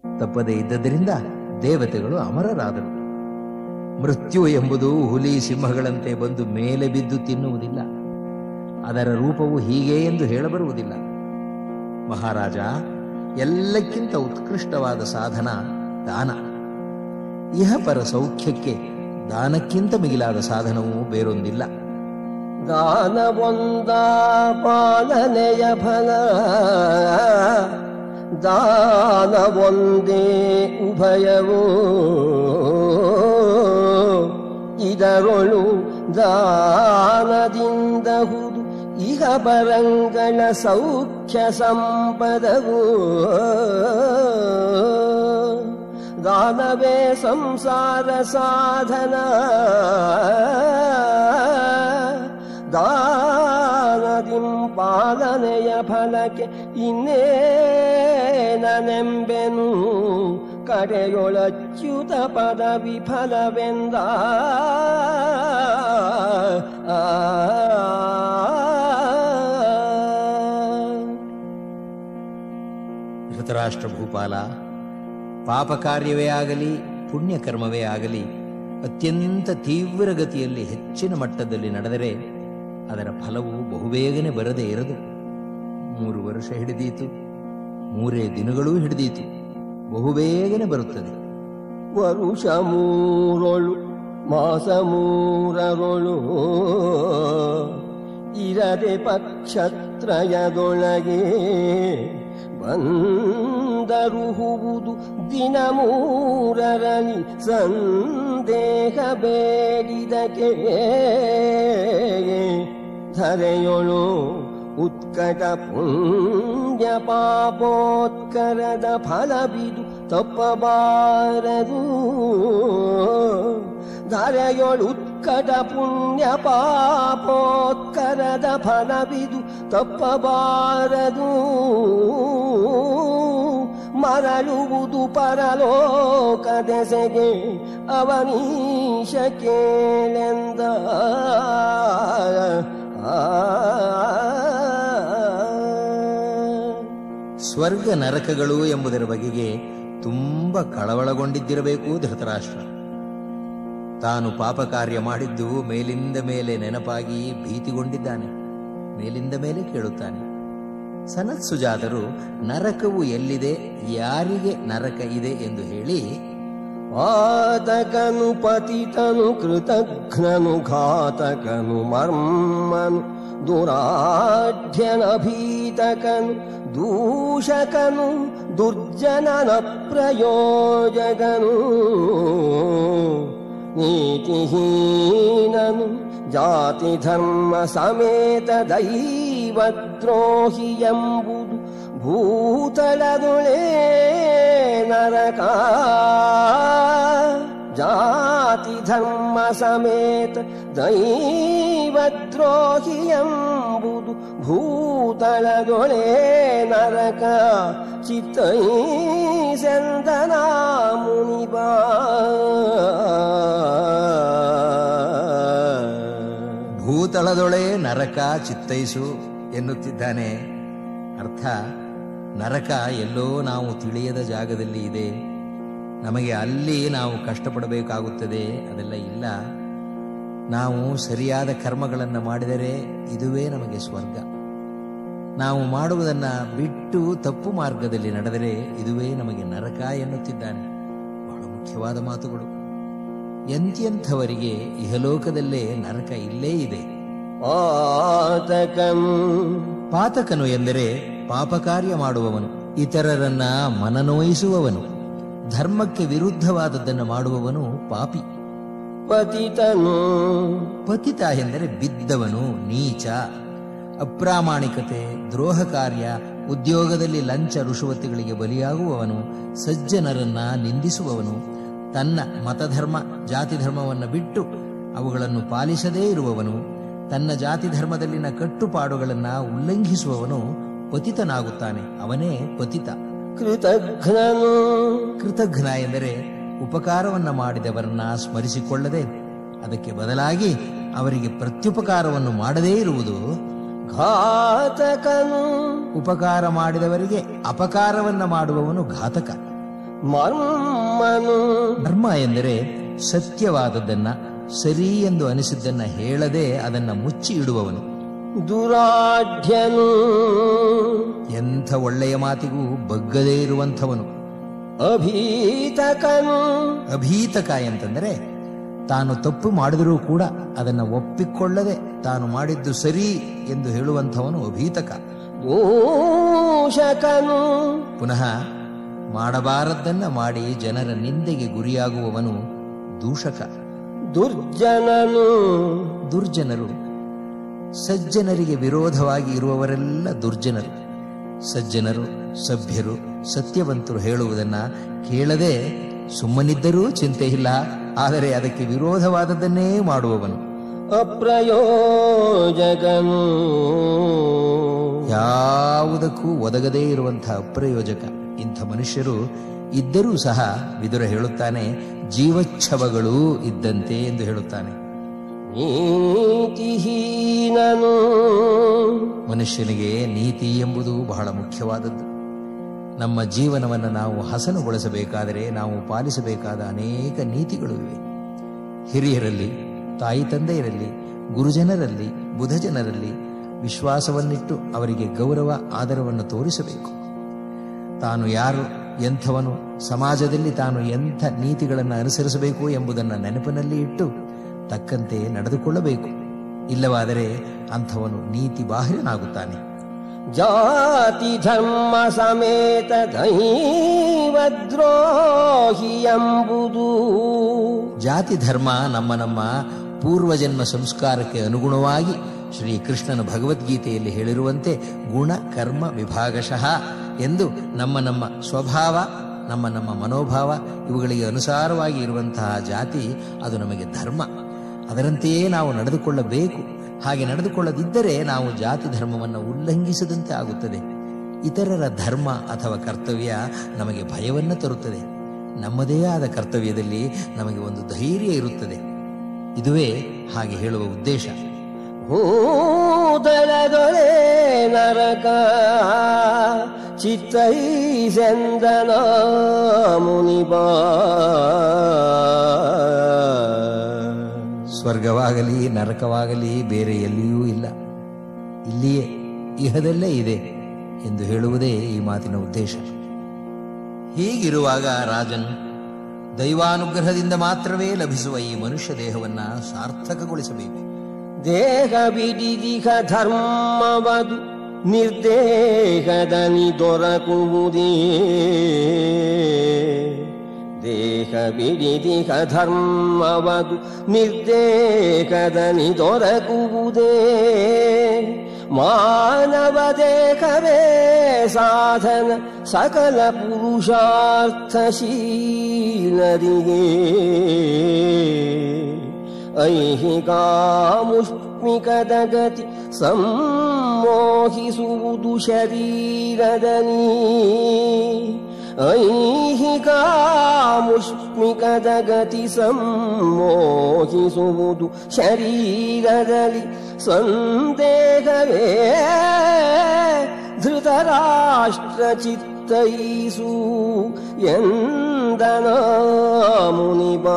ತಪ್ಪದೇ ಇದ್ದದರಿಂದ ದೇವತೆಗಳು ಅಮರರಾದರು ಮೃತ್ಯು ಎಂಬುದು ಹುಲಿ ಸಿಂಹಗಳಂತೆ ಬಂದು ಮೇಲೆ ಬಿದ್ದು ತಿನ್ನುವುದಿಲ್ಲ ಅದರ ರೂಪವು ಹೀಗೆ ಎಂದು ಹೇಳಬರುವುದಿಲ್ಲ ಮಹಾರಾಜ ಎಲ್ಲಕ್ಕಿಂತ ಉತ್ಕೃಷ್ಟವಾದ ಸಾಧನ ದಾನ ಇಹಪರ ಸೌಖ್ಯಕ್ಕೆ ದಾನಕ್ಕಿಂತ ಮಿಗಿಲಾದ ಸಾಧನವು ಬೇರೊಂದಿಲ್ಲ ದಾನವೊಂದ ಪಾಲನೆಯ ಫಲ ದಾನವೊಂದೇ ಉಭಯವೂ ಇದರೊಳು ದಾನದಿಂದ ಹುದು ಇಹ ಬರಂಗಳ ಸೌಖ್ಯ ಸಂಪದವು ದಾನವೇ ಸಂಸಾರ ಸಾಧನ ದಾನದಿಂ ಪಾಲನೆಯ ಫಲಕ್ಕೆ ಇನ್ನೇನನೆಂಬೆನು ಕಡೆಯೊಳಚ್ಯುತ ಪದ ವಿಫಲವೆಂದ ಆ ಧೃತರಾಷ್ಟ್ರ ಭೂಪಾಲ ಪಾಪ ಕಾರ್ಯವೇ ಆಗಲಿ ಪುಣ್ಯ ಕರ್ಮವೇ ಆಗಲಿ ಅತ್ಯಂತ ತೀವ್ರಗತಿಯಲ್ಲಿ ಹೆಚ್ಚಿನ ಮಟ್ಟದಲ್ಲಿ ನಡೆದರೆ ಅದರ ಫಲವು ಬಹುಬೇಗನೆ ಬರದೇ ಇರದು ಮೂರು ವರ್ಷ ಹಿಡಿದೀತು ಮೂರೇ ದಿನಗಳೂ ಹಿಡಿದೀತು ಬಹುಬೇಗನೆ ಬರುತ್ತದೆ ವರುಷ ಮೂರೊಳು ಮಾಸ ಮೂರರೊಳು ಇರದೆ ಪಕ್ಷತ್ರಯದೊಳಗೆ ಬಂದರುಹುವುದು ದಿನ ಮೂರರಲ್ಲಿ ಸಂದೇಹ ಬೇಡಿದಕ್ಕೆ ಧರೆಯೊಳು ಉತ್ಕಟ ಪುಣ್ಯ ಪಾಪೋತ್ಕರದ ಫಲವಿದು ತಪ್ಪಬಾರದು ಧರೆಯೊಳು ಉತ್ಕಟ ಪುಣ್ಯ ಪಾಪೋತ್ಕರದ ಫಲವಿದು ತಪ್ಪಬಾರದು ಮರಳುವುದು ಪರಲೋಕ ದೆಸೆಗೆ ಅವನೀಶ ಕೇಳೆಂದ ಸ್ವರ್ಗ ನರಕಗಳು ಎಂಬುದರ ಬಗೆಗೆ ತುಂಬ ಕಳವಳಗೊಂಡಿದ್ದಿರಬೇಕು ಧೃತರಾಷ್ಟ್ರ ತಾನು ಪಾಪ ಕಾರ್ಯ ಮಾಡಿದ್ದು ಮೇಲಿಂದ ಮೇಲೆ ನೆನಪಾಗಿ ಭೀತಿಗೊಂಡಿದ್ದಾನೆ ಮೇಲಿಂದ ಮೇಲೆ ಕೇಳುತ್ತಾನೆ ಸನತ್ ಸುಜಾತರು ನರಕವು ಎಲ್ಲಿದೆ ಯಾರಿಗೆ ನರಕ ಇದೆ ಎಂದು ಹೇಳಿ ಪಾತಕನು ಪತಿತನು ಕೃತಘ್ನನು ಘಾತಕನು ಮರ್ಮನು ದುರಾಢ್ಯನ ಭೀತಕನು ದೂಷಕನು ದುರ್ಜನನ ಪ್ರಯೋಜಕನು ನೀತಿಹೀನನು ಜಾತಿ ಧರ್ಮ ಸಮೇತ ದೈವದ್ರೋಹಿ ಎಂಬುದು ಭೂತಳದೊಳೆ ನರಕ ಜಾತಿ ಧರ್ಮ ಸಮೇತ ದೈವದ್ರೋಹಿ ಎಂಬುದು ಭೂತಳದೊಳೆ ನರಕ ಚಿತ್ತೈ ಸೆಂದನ ಮುನಿಬಾ ಭೂತಳದೊಳೆ ನರಕ ಚಿತ್ತೈಸು ಎನ್ನುತ್ತಿದ್ದಾನೆ ಅರ್ಥ ನರಕ ಎಲ್ಲೋ ನಾವು ತಿಳಿಯದ ಜಾಗದಲ್ಲಿ ಇದೆ ನಮಗೆ ಅಲ್ಲಿ ನಾವು ಕಷ್ಟಪಡಬೇಕಾಗುತ್ತದೆ ಅದೆಲ್ಲ ಇಲ್ಲ ನಾವು ಸರಿಯಾದ ಕರ್ಮಗಳನ್ನು ಮಾಡಿದರೆ ಇದುವೇ ನಮಗೆ ಸ್ವರ್ಗ ನಾವು ಮಾಡುವುದನ್ನ ಬಿಟ್ಟು ತಪ್ಪು ಮಾರ್ಗದಲ್ಲಿ ನಡೆದರೆ ಇದುವೇ ನಮಗೆ ನರಕ ಎನ್ನುತ್ತಿದ್ದಾನೆ ಬಹಳ ಮುಖ್ಯವಾದ ಮಾತುಗಳು ಎಂತೆಂಥವರಿಗೆ ಇಹಲೋಕದಲ್ಲೇ ನರಕ ಇಲ್ಲೇ ಇದೆ ಪಾತಕನು ಪಾತಕನು ಎಂದರೆ ಪಾಪ ಕಾರ್ಯ ಮಾಡುವವನು ಇತರರನ್ನ ಮನನೋಯಿಸುವವನು ಧರ್ಮಕ್ಕೆ ವಿರುದ್ಧವಾದದ್ದನ್ನು ಮಾಡುವವನು ಪಾಪಿ ಪತಿತನು ಪತಿತ ಎಂದರೆ ಬಿದ್ದವನು ನೀಚ ಅಪ್ರಾಮಾಣಿಕತೆ ದ್ರೋಹ ಕಾರ್ಯ ಉದ್ಯೋಗದಲ್ಲಿ ಲಂಚ ರುಷವತಿಗಳಿಗೆ ಬಲಿಯಾಗುವವನು ಸಜ್ಜನರನ್ನ ನಿಂದಿಸುವವನು ತನ್ನ ಮತಧರ್ಮ ಜಾತಿ ಧರ್ಮವನ್ನು ಬಿಟ್ಟು ಅವುಗಳನ್ನು ಪಾಲಿಸದೇ ಇರುವವನು ತನ್ನ ಜಾತಿ ಧರ್ಮದಲ್ಲಿನ ಕಟ್ಟುಪಾಡುಗಳನ್ನ ಉಲ್ಲಂಘಿಸುವವನು ಪತಿತನಾಗುತ್ತಾನೆ ಅವನೇ ಪತಿತ ಕೃತಘ್ನನು ಕೃತಘ್ನ ಎಂದರೆ ಉಪಕಾರವನ್ನ ಮಾಡಿದವರನ್ನ ಸ್ಮರಿಸಿಕೊಳ್ಳದೆ ಅದಕ್ಕೆ ಬದಲಾಗಿ ಅವರಿಗೆ ಪ್ರತ್ಯುಪಕಾರವನ್ನು ಮಾಡದೇ ಇರುವುದು ಘಾತಕನು ಉಪಕಾರ ಮಾಡಿದವರಿಗೆ ಅಪಕಾರವನ್ನ ಮಾಡುವವನು ಘಾತಕ ಮರ್ಮನು ಧರ್ಮ ಎಂದರೆ ಸತ್ಯವಾದದ್ದನ್ನ ಸರಿ ಎಂದು ಅನಿಸಿದ್ದನ್ನ ಹೇಳದೆ ಅದನ್ನ ಮುಚ್ಚಿ ಇಡುವವನು ದುರಾಢ್ಯನು ಎಂಥ ಒಳ್ಳೆಯ ಮಾತಿಗೂ ಬಗ್ಗದೇ ಇರುವಂಥವನು ಅಭೀತಕನು ಅಭೀತಕ ಎಂತಂದರೆ ತಾನು ತಪ್ಪು ಮಾಡಿದರೂ ಕೂಡ ಅದನ್ನ ಒಪ್ಪಿಕೊಳ್ಳದೆ ತಾನು ಮಾಡಿದ್ದು ಸರಿ ಎಂದು ಹೇಳುವಂಥವನು ಅಭೀತಕ ದೂಷಕನು ಪುನಃ ಮಾಡಬಾರದ್ದನ್ನ ಮಾಡಿ ಜನರ ನಿಂದೆಗೆ ಗುರಿಯಾಗುವವನು ದೂಷಕ ದುರ್ಜನನು ದುರ್ಜನರು ಸಜ್ಜನರಿಗೆ ವಿರೋಧವಾಗಿ ಇರುವವರೆಲ್ಲ ದುರ್ಜನರು ಸಜ್ಜನರು ಸಭ್ಯರು ಸತ್ಯವಂತರು ಹೇಳುವುದನ್ನ ಕೇಳದೆ ಸುಮ್ಮನಿದ್ದರೂ ಚಿಂತೆ ಇಲ್ಲ ಆದರೆ ಅದಕ್ಕೆ ವಿರೋಧವಾದದ್ದನ್ನೇ ಮಾಡುವವನು ಅಪ್ರಯೋಜಕನು ಯಾವುದಕ್ಕೂ ಒದಗದೇ ಇರುವಂತಹ ಅಪ್ರಯೋಜಕ ಇಂಥ ಮನುಷ್ಯರು ಇದ್ದರೂ ಸಹ ವಿದುರ ಹೇಳುತ್ತಾನೆ ಜೀವಚ್ಛವಗಳು ಇದ್ದಂತೆ ಎಂದು ಹೇಳುತ್ತಾನೆ ನೀತಿಹೀನನು ಮನುಷ್ಯನಿಗೆ ನೀತಿ ಎಂಬುದು ಬಹಳ ಮುಖ್ಯವಾದದ್ದು ನಮ್ಮ ಜೀವನವನ್ನು ನಾವು ಹಸನುಗೊಳಿಸಬೇಕಾದರೆ ನಾವು ಪಾಲಿಸಬೇಕಾದ ಅನೇಕ ನೀತಿಗಳು ಇವೆ ಹಿರಿಯರಲ್ಲಿ ತಾಯಿ ತಂದೆಯರಲ್ಲಿ ಗುರುಜನರಲ್ಲಿ ಬುಧಜನರಲ್ಲಿ ವಿಶ್ವಾಸವನ್ನಿಟ್ಟು ಅವರಿಗೆ ಗೌರವ ಆದರವನ್ನು ತೋರಿಸಬೇಕು ತಾನು ಯಾರು ಎಂಥವನು ಸಮಾಜದಲ್ಲಿ ತಾನು ಎಂಥ ನೀತಿಗಳನ್ನು ಅನುಸರಿಸಬೇಕು ಎಂಬುದನ್ನು ನೆನಪಿನಲ್ಲಿ ಇಟ್ಟು ತಕ್ಕಂತೆ ನಡೆದುಕೊಳ್ಳಬೇಕು ಇಲ್ಲವಾದರೆ ಅಂಥವನು ನೀತಿ ಬಾಹಿರನಾಗುತ್ತಾನೆ ಜಾತಿ ಧರ್ಮ ಸಮೇತ ದೈವ ದ್ರೋಹಿ ಎಂಬುದು ಜಾತಿ ಧರ್ಮ ನಮ್ಮ ನಮ್ಮ ಪೂರ್ವಜನ್ಮ ಸಂಸ್ಕಾರಕ್ಕೆ ಅನುಗುಣವಾಗಿ ಶ್ರೀ ಕೃಷ್ಣನ ಭಗವದ್ಗೀತೆಯಲ್ಲಿ ಹೇಳಿರುವಂತೆ ಗುಣ ಕರ್ಮ ವಿಭಾಗಶಃ ಎಂದು ನಮ್ಮ ನಮ್ಮ ಸ್ವಭಾವ ನಮ್ಮ ನಮ್ಮ ಮನೋಭಾವ ಇವುಗಳಿಗೆ ಅನುಸಾರವಾಗಿ ಇರುವಂತಹ ಜಾತಿ ಅದು ನಮಗೆ ಧರ್ಮ ಅದರಂತೆಯೇ ನಾವು ನಡೆದುಕೊಳ್ಳಬೇಕು ಹಾಗೆ ನಡೆದುಕೊಳ್ಳದಿದ್ದರೆ ನಾವು ಜಾತಿ ಧರ್ಮವನ್ನು ಉಲ್ಲಂಘಿಸದಂತೆ ಆಗುತ್ತದೆ ಇತರರ ಧರ್ಮ ಅಥವಾ ಕರ್ತವ್ಯ ನಮಗೆ ಭಯವನ್ನು ತರುತ್ತದೆ ನಮ್ಮದೇ ಆದ ಕರ್ತವ್ಯದಲ್ಲಿ ನಮಗೆ ಒಂದು ಧೈರ್ಯ ಇರುತ್ತದೆ ಇದುವೇ ಹಾಗೆ ಹೇಳುವ ಉದ್ದೇಶ ಭೂದಳದೊಳೆ ನರಕ ಚಿತ್ತೈಸೆಂದನ ಮುನಿಬಾ ಸ್ವರ್ಗವಾಗಲಿ ನರಕವಾಗಲಿ ಬೇರೆ ಎಲ್ಲಿಯೂ ಇಲ್ಲ ಇಲ್ಲಿಯೇ ಇಹದಲ್ಲೇ ಇದೆ ಎಂದು ಹೇಳುವುದೇ ಈ ಮಾತಿನ ಉದ್ದೇಶ ಹೀಗಿರುವಾಗ ರಾಜನ್ ದೈವಾನುಗ್ರಹದಿಂದ ಮಾತ್ರವೇ ಲಭಿಸುವ ಈ ಮನುಷ್ಯ ದೇಹವನ್ನ ಸಾರ್ಥಕಗೊಳಿಸಬೇಕು ದೇಹ ಬಿಡಿದಿಹ ಧರ್ಮವದು ನಿರ್ದೇಹದಲ್ಲಿ ದೊರಕುವುದೇ ದೇಹ ಬಿಡಿದಿಹ ಧರ್ಮವದು ನಿರ್ದೇಹದಲ್ಲಿ ದೊರಕುವುದೇ ಮಾನವ ದೇಹವೇ ಸಾಧನ ಸಕಲ ಪುರುಷಾರ್ಥಶೀಲರಿಗೆ ಐಹಿಕಾಮುಷ್ಮಿಕದ ಗತಿ ಸಂಮೋಹಿಸುವುದು ಶರೀರದಲ್ಲಿ ಐಹಿಕಾಮುಷ್ಮಿಕದ ಗತಿ ಸಂಮೋಹಿಸುವುದು ಶರೀರದಲ್ಲಿ ಸಂದೇಹವೇ ಧೃತರಾಷ್ಟ್ರ ಚಿತ್ತೈಸು ಎಂದನ ಮುನಿಬಾ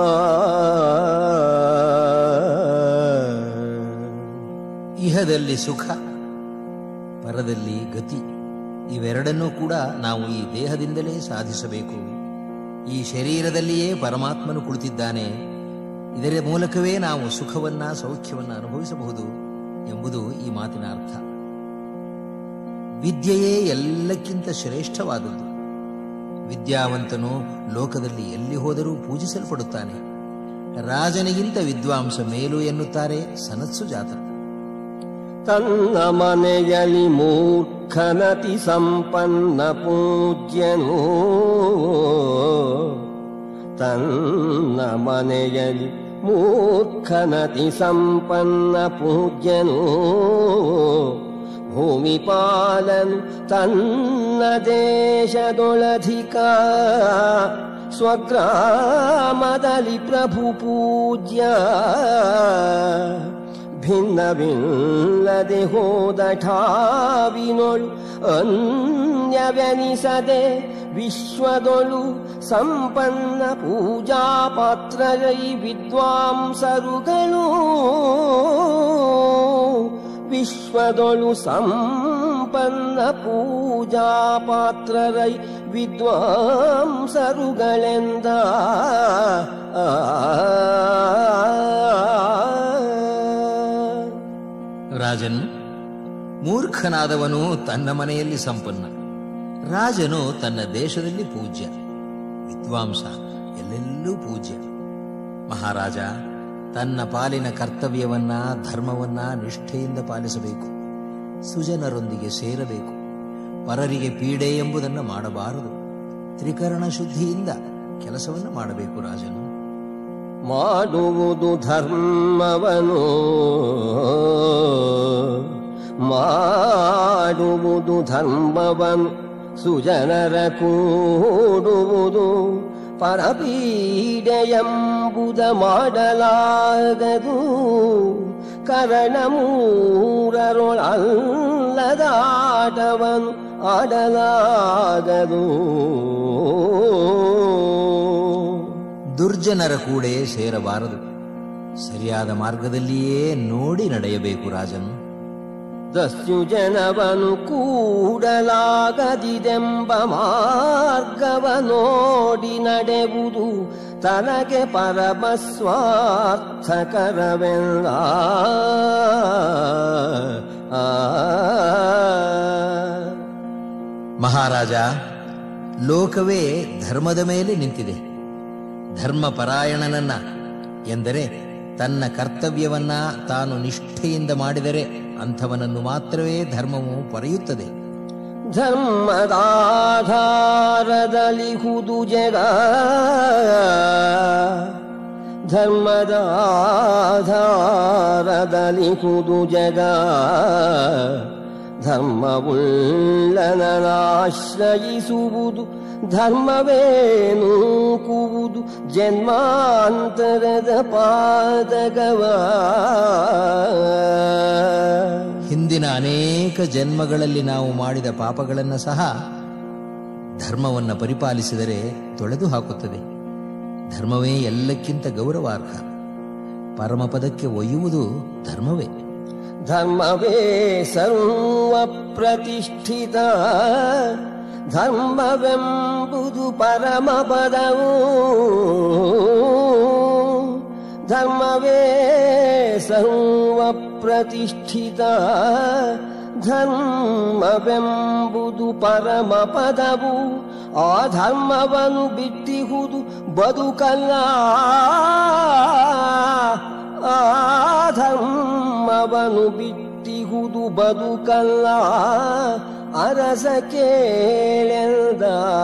ಇಹದಲ್ಲಿ ಸುಖ ಪರದಲ್ಲಿ ಗತಿ ಇವೆರಡನ್ನೂ ಕೂಡ ನಾವು ಈ ದೇಹದಿಂದಲೇ ಸಾಧಿಸಬೇಕು ಈ ಶರೀರದಲ್ಲಿಯೇ ಪರಮಾತ್ಮನು ಕುಳಿತಿದ್ದಾನೆ ಇದರ ಮೂಲಕವೇ ನಾವು ಸುಖವನ್ನ ಸೌಖ್ಯವನ್ನ ಅನುಭವಿಸಬಹುದು ಎಂಬುದು ಈ ಮಾತಿನ ಅರ್ಥ ವಿದ್ಯೆಯೇ ಎಲ್ಲಕ್ಕಿಂತ ಶ್ರೇಷ್ಠವಾದದ್ದು ವಿದ್ಯಾವಂತನು ಲೋಕದಲ್ಲಿ ಎಲ್ಲಿ ಹೋದರೂ ಪೂಜಿಸಲ್ಪಡುತ್ತಾನೆ ರಾಜನಿಗಿಂತ ವಿದ್ವಾಂಸ ಮೇಲು ಎನ್ನುತ್ತಾರೆ ಸನತ್ಸು ಜಾತ ತನ್ನ ಮನೆಯಲ್ಲಿ ಮೂರ್ಖನತಿ ಸಂಪನ್ನ ಪೂಜ್ಯನು ತನ್ನ ಮನೆಯಲ್ಲಿ ಮೂರ್ಖನತಿ ಸಂಪನ್ನ ಪೂಜ್ಯನು ಭೂಮಿಪಾಲನು ತನ್ನ ದೇಶದೊಳಧಿಕ ಸ್ವಗ್ರಾಮದಲ್ಲಿ ಪ್ರಭು ಪೂಜ್ಯ ಭಿನ್ನವಿಲ್ಲದೆ ಹೋದ ಠಾವಿನೊಳು ಅನ್ಯವೆನಿಸದೆ ವಿಶ್ವದೊಳು ಸಂಪನ್ನ ಪೂಜಾ ಪಾತ್ರರೈ ವಿದ್ವಾಂಸರುಗಳು ವಿಶ್ವದೊಳು ಸಂಪನ್ನ ಪೂಜಾ ಪಾತ್ರರೈ ವಿದ್ವಾಂಸರುಗಳೆಂದ ರಾಜನ್ ಮೂರ್ಖನಾದವನು ತನ್ನ ಮನೆಯಲ್ಲಿ ಸಂಪನ್ನ ರಾಜನು ತನ್ನ ದೇಶದಲ್ಲಿ ಪೂಜ್ಯ ವಿದ್ವಾಂಸ ಎಲ್ಲೆಲ್ಲೂ ಪೂಜ್ಯ ಮಹಾರಾಜ ತನ್ನ ಪಾಲಿನ ಕರ್ತವ್ಯವನ್ನ ಧರ್ಮವನ್ನ ನಿಷ್ಠೆಯಿಂದ ಪಾಲಿಸಬೇಕು ಸುಜನರೊಂದಿಗೆ ಸೇರಬೇಕು ಪರರಿಗೆ ಪೀಡೆ ಎಂಬುದನ್ನು ಮಾಡಬಾರದು ತ್ರಿಕರಣ ಶುದ್ಧಿಯಿಂದ ಕೆಲಸವನ್ನು ಮಾಡಬೇಕು ರಾಜನು ಮಾಡುವುದು ಧರ್ಮವನು ಮಾಡುವುದು ಧರ್ಮವನು ಸುಜನರ ಕೂಡುವುದು ಪರಪೀಡೆಯಂಬುದ ಮಾಡಲಾಗದು ಕರಣ ಮೂರರೊಳಲ್ಲದಾಟವನು ಆಡಲಾಗದು ದುರ್ಜನರ ಕೂಡೆ ಸೇರಬಾರದು ಸರಿಯಾದ ಮಾರ್ಗದಲ್ಲಿಯೇ ನೋಡಿ ನಡೆಯಬೇಕು ರಾಜನು ದಸ್ಯು ಜನವನು ಕೂಡಲಾಗದಿದೆಂಬ ಮಾರ್ಗವ ನೋಡಿ ನಡೆಯುವುದು ತನಗೆ ಪರಮ ಸ್ವಾರ್ಥಕರವೆಲ್ಲ ಆ ಮಹಾರಾಜ ಲೋಕವೇ ಧರ್ಮದ ಮೇಲೆ ನಿಂತಿದೆ ಧರ್ಮಪರಾಯಣನನ್ನ ಎಂದರೆ ತನ್ನ ಕರ್ತವ್ಯವನ್ನ ತಾನು ನಿಷ್ಠೆಯಿಂದ ಮಾಡಿದರೆ ಅಂಥವನನ್ನು ಮಾತ್ರವೇ ಧರ್ಮವು ಪೊರೆಯುತ್ತದೆ ಧರ್ಮದಾಧಾರದಲ್ಲಿ ಹುದು ಜಗ ಧರ್ಮದಾಧಾರದಲ್ಲಿ ಹುದು ಜಗ ಧರ್ಮವುಳ್ಳನಾಶ್ರಯಿಸುವುದು ಧರ್ಮವೇ ನೂಕುವುದು ಜನ್ಮಾಂತರದ ಪಾದಗವ ಹಿಂದಿನ ಅನೇಕ ಜನ್ಮಗಳಲ್ಲಿ ನಾವು ಮಾಡಿದ ಪಾಪಗಳನ್ನು ಸಹ ಧರ್ಮವನ್ನು ಪರಿಪಾಲಿಸಿದರೆ ತೊಳೆದು ಹಾಕುತ್ತದೆ ಧರ್ಮವೇ ಎಲ್ಲಕ್ಕಿಂತ ಗೌರವಾರ್ಹ ಪರಮಪದಕ್ಕೆ ಒಯ್ಯುವುದು ಧರ್ಮವೇ ಧರ್ಮವೇ ಸರ್ವ ಪ್ರತಿಷ್ಠಿತ ಧರ್ಮವೆಂಬುದು ಪರಮ ಪದವು ಧರ್ಮವೇ ಸರ್ವ ಪ್ರತಿಷ್ಠಿತ ಧರ್ಮವೆಂಬುದು ಪರಮ ಪದವು ಆ ಧರ್ಮವನ್ನು ಬಿಟ್ಟಿಹುದು ಬದುಕಲ್ಲ ಆ ಧರ್ಮವನ್ನು ಬಿಟ್ಟಿಹುದು ಬದುಕಲ್ಲ ಅರಸ ಕೇಳೆಂದ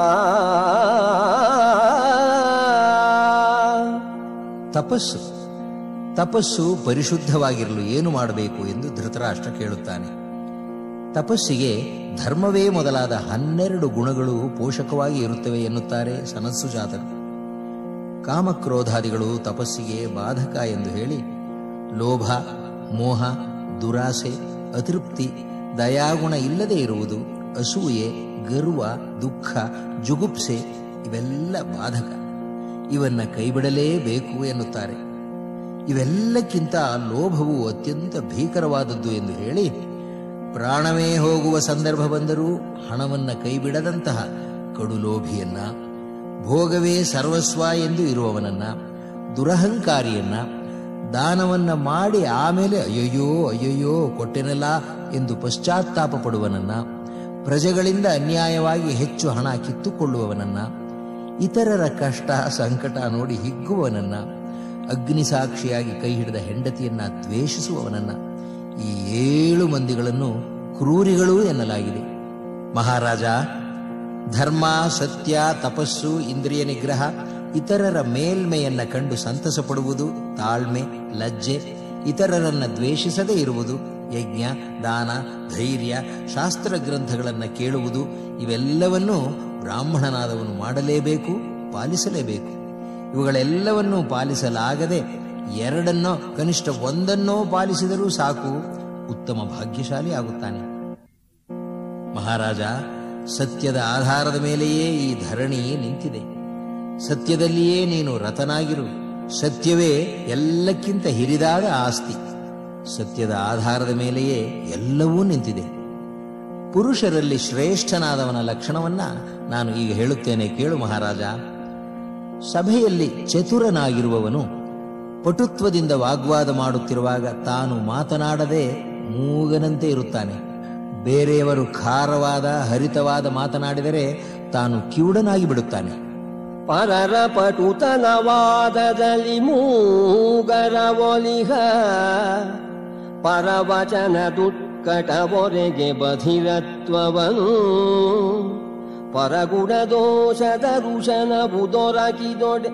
ತಪಸ್ಸು ತಪಸ್ಸು ಪರಿಶುದ್ಧವಾಗಿರಲು ಏನು ಮಾಡಬೇಕು ಎಂದು ಧೃತರಾಷ್ಟ್ರ ಕೇಳುತ್ತಾನೆ ತಪಸ್ಸಿಗೆ ಧರ್ಮವೇ ಮೊದಲಾದ ಹನ್ನೆರಡು ಗುಣಗಳು ಪೋಷಕವಾಗಿ ಇರುತ್ತವೆ ಎನ್ನುತ್ತಾರೆ ಸನಸ್ಸುಜಾತರು ಕಾಮಕ್ರೋಧಾದಿಗಳು ತಪಸ್ಸಿಗೆ ಬಾಧಕ ಎಂದು ಹೇಳಿ ಲೋಭ ಮೋಹ ದುರಾಸೆ ಅತೃಪ್ತಿ ದಯಾಗುಣ ಇಲ್ಲದೆ ಇರುವುದು ಅಸೂಯೆ ಗರ್ವ ದುಃಖ ಜುಗುಪ್ಸೆ ಇವೆಲ್ಲ ಬಾಧಕ ಇವನ್ನ ಕೈಬಿಡಲೇಬೇಕು ಎನ್ನುತ್ತಾರೆ ಇವೆಲ್ಲಕ್ಕಿಂತ ಲೋಭವು ಅತ್ಯಂತ ಭೀಕರವಾದದ್ದು ಎಂದು ಹೇಳಿ ಪ್ರಾಣವೇ ಹೋಗುವ ಸಂದರ್ಭ ಬಂದರೂ ಹಣವನ್ನ ಕೈಬಿಡದಂತಹ ಕಡುಲೋಭಿಯನ್ನ ಭೋಗವೇ ಸರ್ವಸ್ವ ಎಂದು ಇರುವವನನ್ನ ದುರಹಂಕಾರಿಯನ್ನ ದಾನವನ್ನ ಮಾಡಿ ಆಮೇಲೆ ಅಯ್ಯಯ್ಯೋ ಅಯ್ಯಯ್ಯೋ ಕೊಟ್ಟೆನಲ್ಲ ಎಂದು ಪಶ್ಚಾತ್ತಾಪ ಪಡುವನನ್ನ ಪ್ರಜೆಗಳಿಂದ ಅನ್ಯಾಯವಾಗಿ ಹೆಚ್ಚು ಹಣ ಕಿತ್ತುಕೊಳ್ಳುವವನನ್ನ ಇತರರ ಕಷ್ಟ ಸಂಕಟ ನೋಡಿ ಹಿಗ್ಗುವವನನ್ನ ಅಗ್ನಿಸಾಕ್ಷಿಯಾಗಿ ಕೈ ಹಿಡಿದ ಹೆಂಡತಿಯನ್ನ ದ್ವೇಷಿಸುವವನನ್ನ ಈ ಏಳು ಮಂದಿಗಳನ್ನು ಕ್ರೂರಿಗಳು ಎನ್ನಲಾಗಿದೆ ಮಹಾರಾಜ ಧರ್ಮ ಸತ್ಯ ತಪಸ್ಸು ಇಂದ್ರಿಯ ನಿಗ್ರಹ ಇತರರ ಮೇಲ್ಮೆಯನ್ನ ಕಂಡು ಸಂತಸ ಪಡುವುದು ತಾಳ್ಮೆ ಲಜ್ಜೆ ಇತರರನ್ನ ದ್ವೇಷಿಸದೇ ಇರುವುದು ಯಜ್ಞ ದಾನ ಧೈರ್ಯ ಶಾಸ್ತ್ರ ಗ್ರಂಥಗಳನ್ನು ಕೇಳುವುದು ಇವೆಲ್ಲವನ್ನೂ ಬ್ರಾಹ್ಮಣನಾದವನು ಮಾಡಲೇಬೇಕು ಪಾಲಿಸಲೇಬೇಕು ಇವುಗಳೆಲ್ಲವನ್ನೂ ಪಾಲಿಸಲಾಗದೆ ಎರಡನ್ನೋ ಕನಿಷ್ಠ ಒಂದನ್ನೋ ಪಾಲಿಸಿದರೂ ಸಾಕು ಉತ್ತಮ ಭಾಗ್ಯಶಾಲಿ ಆಗುತ್ತಾನೆ ಮಹಾರಾಜ ಸತ್ಯದ ಆಧಾರದ ಮೇಲೆಯೇ ಈ ಧರಣಿ ನಿಂತಿದೆ ಸತ್ಯದಲ್ಲಿಯೇ ನೀನು ರತನಾಗಿರು ಸತ್ಯವೇ ಎಲ್ಲಕ್ಕಿಂತ ಹಿರಿದಾದ ಆಸ್ತಿ ಸತ್ಯದ ಆಧಾರದ ಮೇಲೆಯೇ ಎಲ್ಲವೂ ನಿಂತಿದೆ ಪುರುಷರಲ್ಲಿ ಶ್ರೇಷ್ಠನಾದವನ ಲಕ್ಷಣವನ್ನ ನಾನು ಈಗ ಹೇಳುತ್ತೇನೆ ಕೇಳು ಮಹಾರಾಜ ಸಭೆಯಲ್ಲಿ ಚತುರನಾಗಿರುವವನು ಪಟುತ್ವದಿಂದ ವಾಗ್ವಾದ ಮಾಡುತ್ತಿರುವಾಗ ತಾನು ಮಾತನಾಡದೆ ಮೂಗನಂತೆ ಇರುತ್ತಾನೆ ಬೇರೆಯವರು ಖಾರವಾದ ಹರಿತವಾದ ಮಾತನಾಡಿದರೆ ತಾನು ಕಿವುಡನಾಗಿ ಬಿಡುತ್ತಾನೆ ಪರರ ಪಟುತನವಾದದಲ್ಲಿ ಮೂಗರ ಒಲಿಹ ಪರವಚನ ದುಟ್ಕಟವೊರೆಗೆ ಬಧಿರತ್ವವನು ಪರಗುಣ ದೋಷದ ಋಷನ ಬುದೊರಕಿದೊಡೆ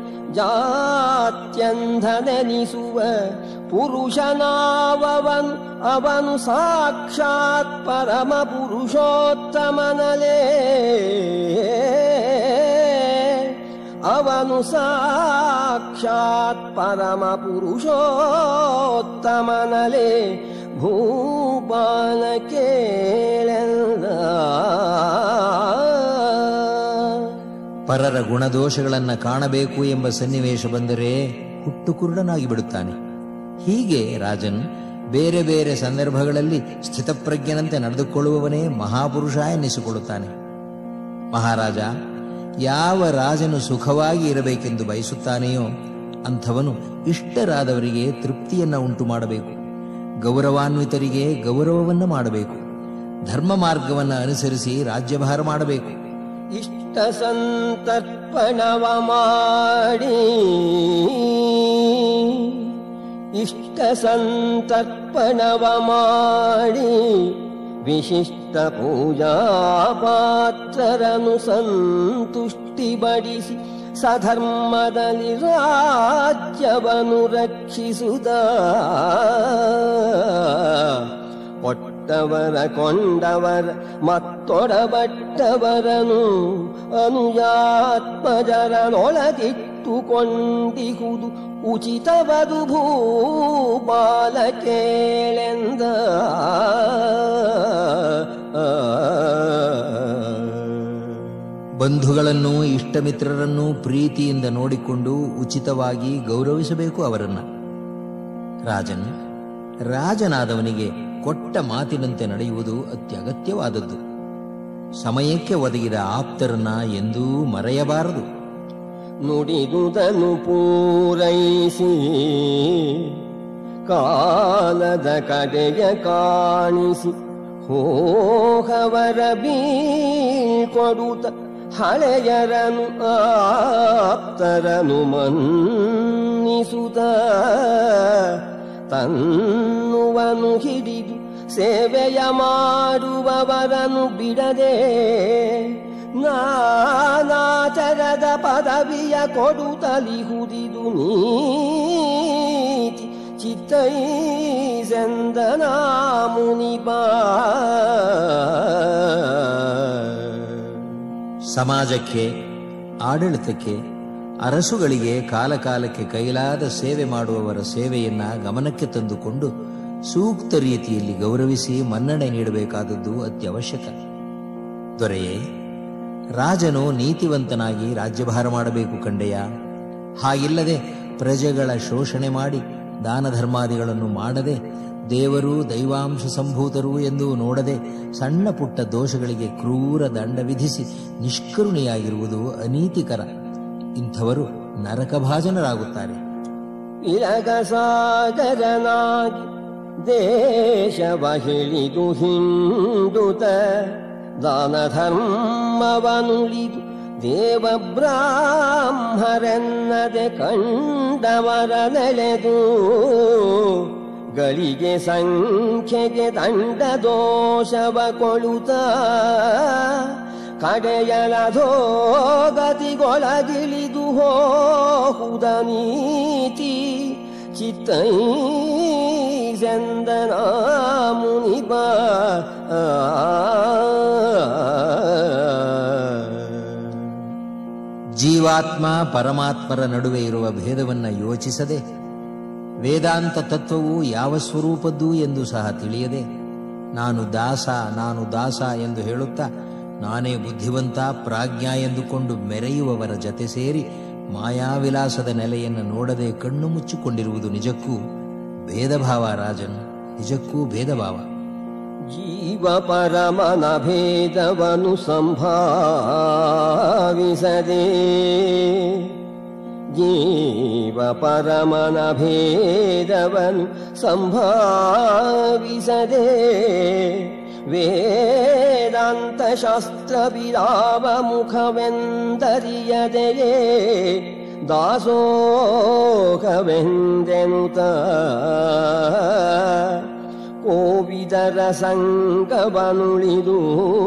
ಜಾತ್ಯಂಧನೆನಿಸುವ ಪುರುಷನಾವವನು ಅವನು ಸಾಕ್ಷಾತ್ ಪರಮ ಪುರುಷೋತ್ತಮನಲೇ ಅವನು ಸಾಕ್ಷಾತ್ ಪರಮ ಪುರುಷೋತ್ತಮನಲೇ ಭೂಪಾಲ ಕೇಳೆಂದ ಪರರ ಗುಣದೋಷಗಳನ್ನು ಕಾಣಬೇಕು ಎಂಬ ಸನ್ನಿವೇಶ ಬಂದರೆ ಹುಟ್ಟು ಕುರುಡನಾಗಿ ಬಿಡುತ್ತಾನೆ ಹೀಗೆ ರಾಜನ್ ಬೇರೆ ಬೇರೆ ಸಂದರ್ಭಗಳಲ್ಲಿ ಸ್ಥಿತಪ್ರಜ್ಞನಂತೆ ನಡೆದುಕೊಳ್ಳುವವನೇ ಮಹಾಪುರುಷ ಎನ್ನಿಸಿಕೊಳ್ಳುತ್ತಾನೆ ಮಹಾರಾಜ ಯಾವ ರಾಜನು ಸುಖವಾಗಿ ಇರಬೇಕೆಂದು ಬಯಸುತ್ತಾನೆಯೋ ಅಂಥವನು ಇಷ್ಟರಾದವರಿಗೆ ತೃಪ್ತಿಯನ್ನ ಉಂಟು ಮಾಡಬೇಕು ಗೌರವಾನ್ವಿತರಿಗೆ ಗೌರವವನ್ನ ಮಾಡಬೇಕು ಧರ್ಮ ಮಾರ್ಗವನ್ನು ಅನುಸರಿಸಿ ರಾಜ್ಯಭಾರ ಮಾಡಬೇಕು ಇಷ್ಟ ಸಂತರ್ಪಣವ ಮಾಡಿ ಇಷ್ಟ ಸಂತರ್ಪಣವ ಮಾಡಿ ವಿಶಿಷ್ಟ ಪೂಜಾ ಪಾತ್ರರನು ಸಂತುಷ್ಟಿ ಬಡಿಸಿ ಸಧರ್ಮದಲ್ಲಿ ರಾಜ್ಯವನ್ನು ರಕ್ಷಿಸುದ ಒಟ್ಟವರ ಕೊಂಡವರ ಮತ್ತೊಡಬಟ್ಟವರನು ಅನುಯಾತ್ಮಜರನೊಳಗಿಟ್ಟುಕೊಂಡಿಹುದು ಉಚಿತವದು ಭೂಪಾಲ ಕೇಳೆಂದ ಬಂಧುಗಳನ್ನು ಇಷ್ಟಮಿತ್ರರನ್ನು ಪ್ರೀತಿಯಿಂದ ನೋಡಿಕೊಂಡು ಉಚಿತವಾಗಿ ಗೌರವಿಸಬೇಕು ಅವರನ್ನ ರಾಜನ್ ರಾಜನಾದವನಿಗೆ ಕೊಟ್ಟ ಮಾತಿನಂತೆ ನಡೆಯುವುದು ಅತ್ಯಗತ್ಯವಾದದ್ದು ಸಮಯಕ್ಕೆ ಒದಗಿದ ಆಪ್ತರನ್ನ ಎಂದೂ ಮರೆಯಬಾರದು ನುಡಿದುದನು ಪೂರೈಸಿ ಕಾಲದ ಕಡೆಯ ಕಾಣಿಸಿ ಹೋಗವರ ಬೀಳ್ಕೊಡುತ್ತ ಹಳೆಯರನು ಆಪ್ತರನು ಮನ್ನಿಸುತ್ತ ತನ್ನುವನು ಹಿಡಿದು ಸೇವೆಯ ಮಾಡುವವರನು ಬಿಡದೆ ನಾನಾಚರದ ಪದವಿಯ ಕೊಡುತ್ತಲಿಹುದಿದು ನೀತಿ ಚಿತ್ತೈಸೆಂದನ ಮುನಿಬಾ ಸಮಾಜಕ್ಕೆ ಆಡಳಿತಕ್ಕೆ ಅರಸುಗಳಿಗೆ ಕಾಲಕಾಲಕ್ಕೆ ಕೈಲಾದ ಸೇವೆ ಮಾಡುವವರ ಸೇವೆಯನ್ನ ಗಮನಕ್ಕೆ ತಂದುಕೊಂಡು ಸೂಕ್ತ ರೀತಿಯಲ್ಲಿ ಗೌರವಿಸಿ ಮನ್ನಣೆ ನೀಡಬೇಕಾದದ್ದು ಅತ್ಯವಶ್ಯಕ ದೊರೆಯೇ ರಾಜನು ನೀತಿವಂತನಾಗಿ ರಾಜ್ಯಭಾರ ಮಾಡಬೇಕು ಕಂಡೆಯ ಹಾಗಿಲ್ಲದೆ ಪ್ರಜೆಗಳ ಶೋಷಣೆ ಮಾಡಿ ದಾನ ಧರ್ಮಾದಿಗಳನ್ನು ಮಾಡದೆ ದೇವರು ದೈವಾಂಶ ಸಂಭೂತರು ಎಂದು ನೋಡದೆ ಸಣ್ಣ ಪುಟ್ಟ ದೋಷಗಳಿಗೆ ಕ್ರೂರ ದಂಡ ವಿಧಿಸಿ ನಿಷ್ಕರುಣಿಯಾಗಿರುವುದು ಅನೀತಿಕರ ಇಂಥವರು ನರಕಭಾಜನರಾಗುತ್ತಾರೆ ಇಳಗ ಸಾಗರನಾಗಿ ದೇಶವ ಹಿಡಿದು ಹಿಂಡುತ ದಾನ ಧರ್ಮವನುಳಿದು ದೇವ ಬ್ರಾಹ್ಮರೆನ್ನದೆ ಕಂಡವರ ನೆಲೆದು ಗಳಿಗೆ ಸಂಖ್ಯೆಗೆ ದಂಡ ದೋಷವ ಕೊಳುತ್ತ ಕಡೆಯಲಧೋ ಗತಿಗೊಳಗಿಳಿದು ಹೋಹುದ ನೀತಿ ಚಿತ್ತೈಸೆಂದನ ಮುನಿಬ ಜೀವಾತ್ಮ ಪರಮಾತ್ಮರ ನಡುವೆ ಇರುವ ಭೇದವನ್ನ ಯೋಚಿಸದೆ ವೇದಾಂತ ತತ್ವವು ಯಾವ ಸ್ವರೂಪದ್ದು ಎಂದು ಸಹ ತಿಳಿಯದೆ ನಾನು ದಾಸ ನಾನು ದಾಸ ಎಂದು ಹೇಳುತ್ತಾ ನಾನೇ ಬುದ್ಧಿವಂತ ಪ್ರಾಜ್ಞ ಎಂದುಕೊಂಡು ಮೆರೆಯುವವರ ಜತೆ ಸೇರಿ ಮಾಯಾವಿಲಾಸದ ನೆಲೆಯನ್ನು ನೋಡದೆ ಕಣ್ಣು ಮುಚ್ಚಿಕೊಂಡಿರುವುದು ನಿಜಕ್ಕೂ ಭೇದಭಾವ ರಾಜನ್ ನಿಜಕ್ಕೂ ಭೇದಭಾವ ಜೀವ ಪರಮನ ಭೇದವನು ಸಂಭಾವಿಸದೆ ಜೀವ ಪರಮನ ಭೇದವನು ಸಂಭಾವಿಸದೆ ವೇದಾಂತ ಶಾಸ್ತ್ರ ವಿರಾವ ಮುಖವೆಂದರಿಯದೆಯೇ ದಾಸೋಹವೆಂದೆನುತ ಕೋವಿದರ ಸಂಗವನುಳಿದು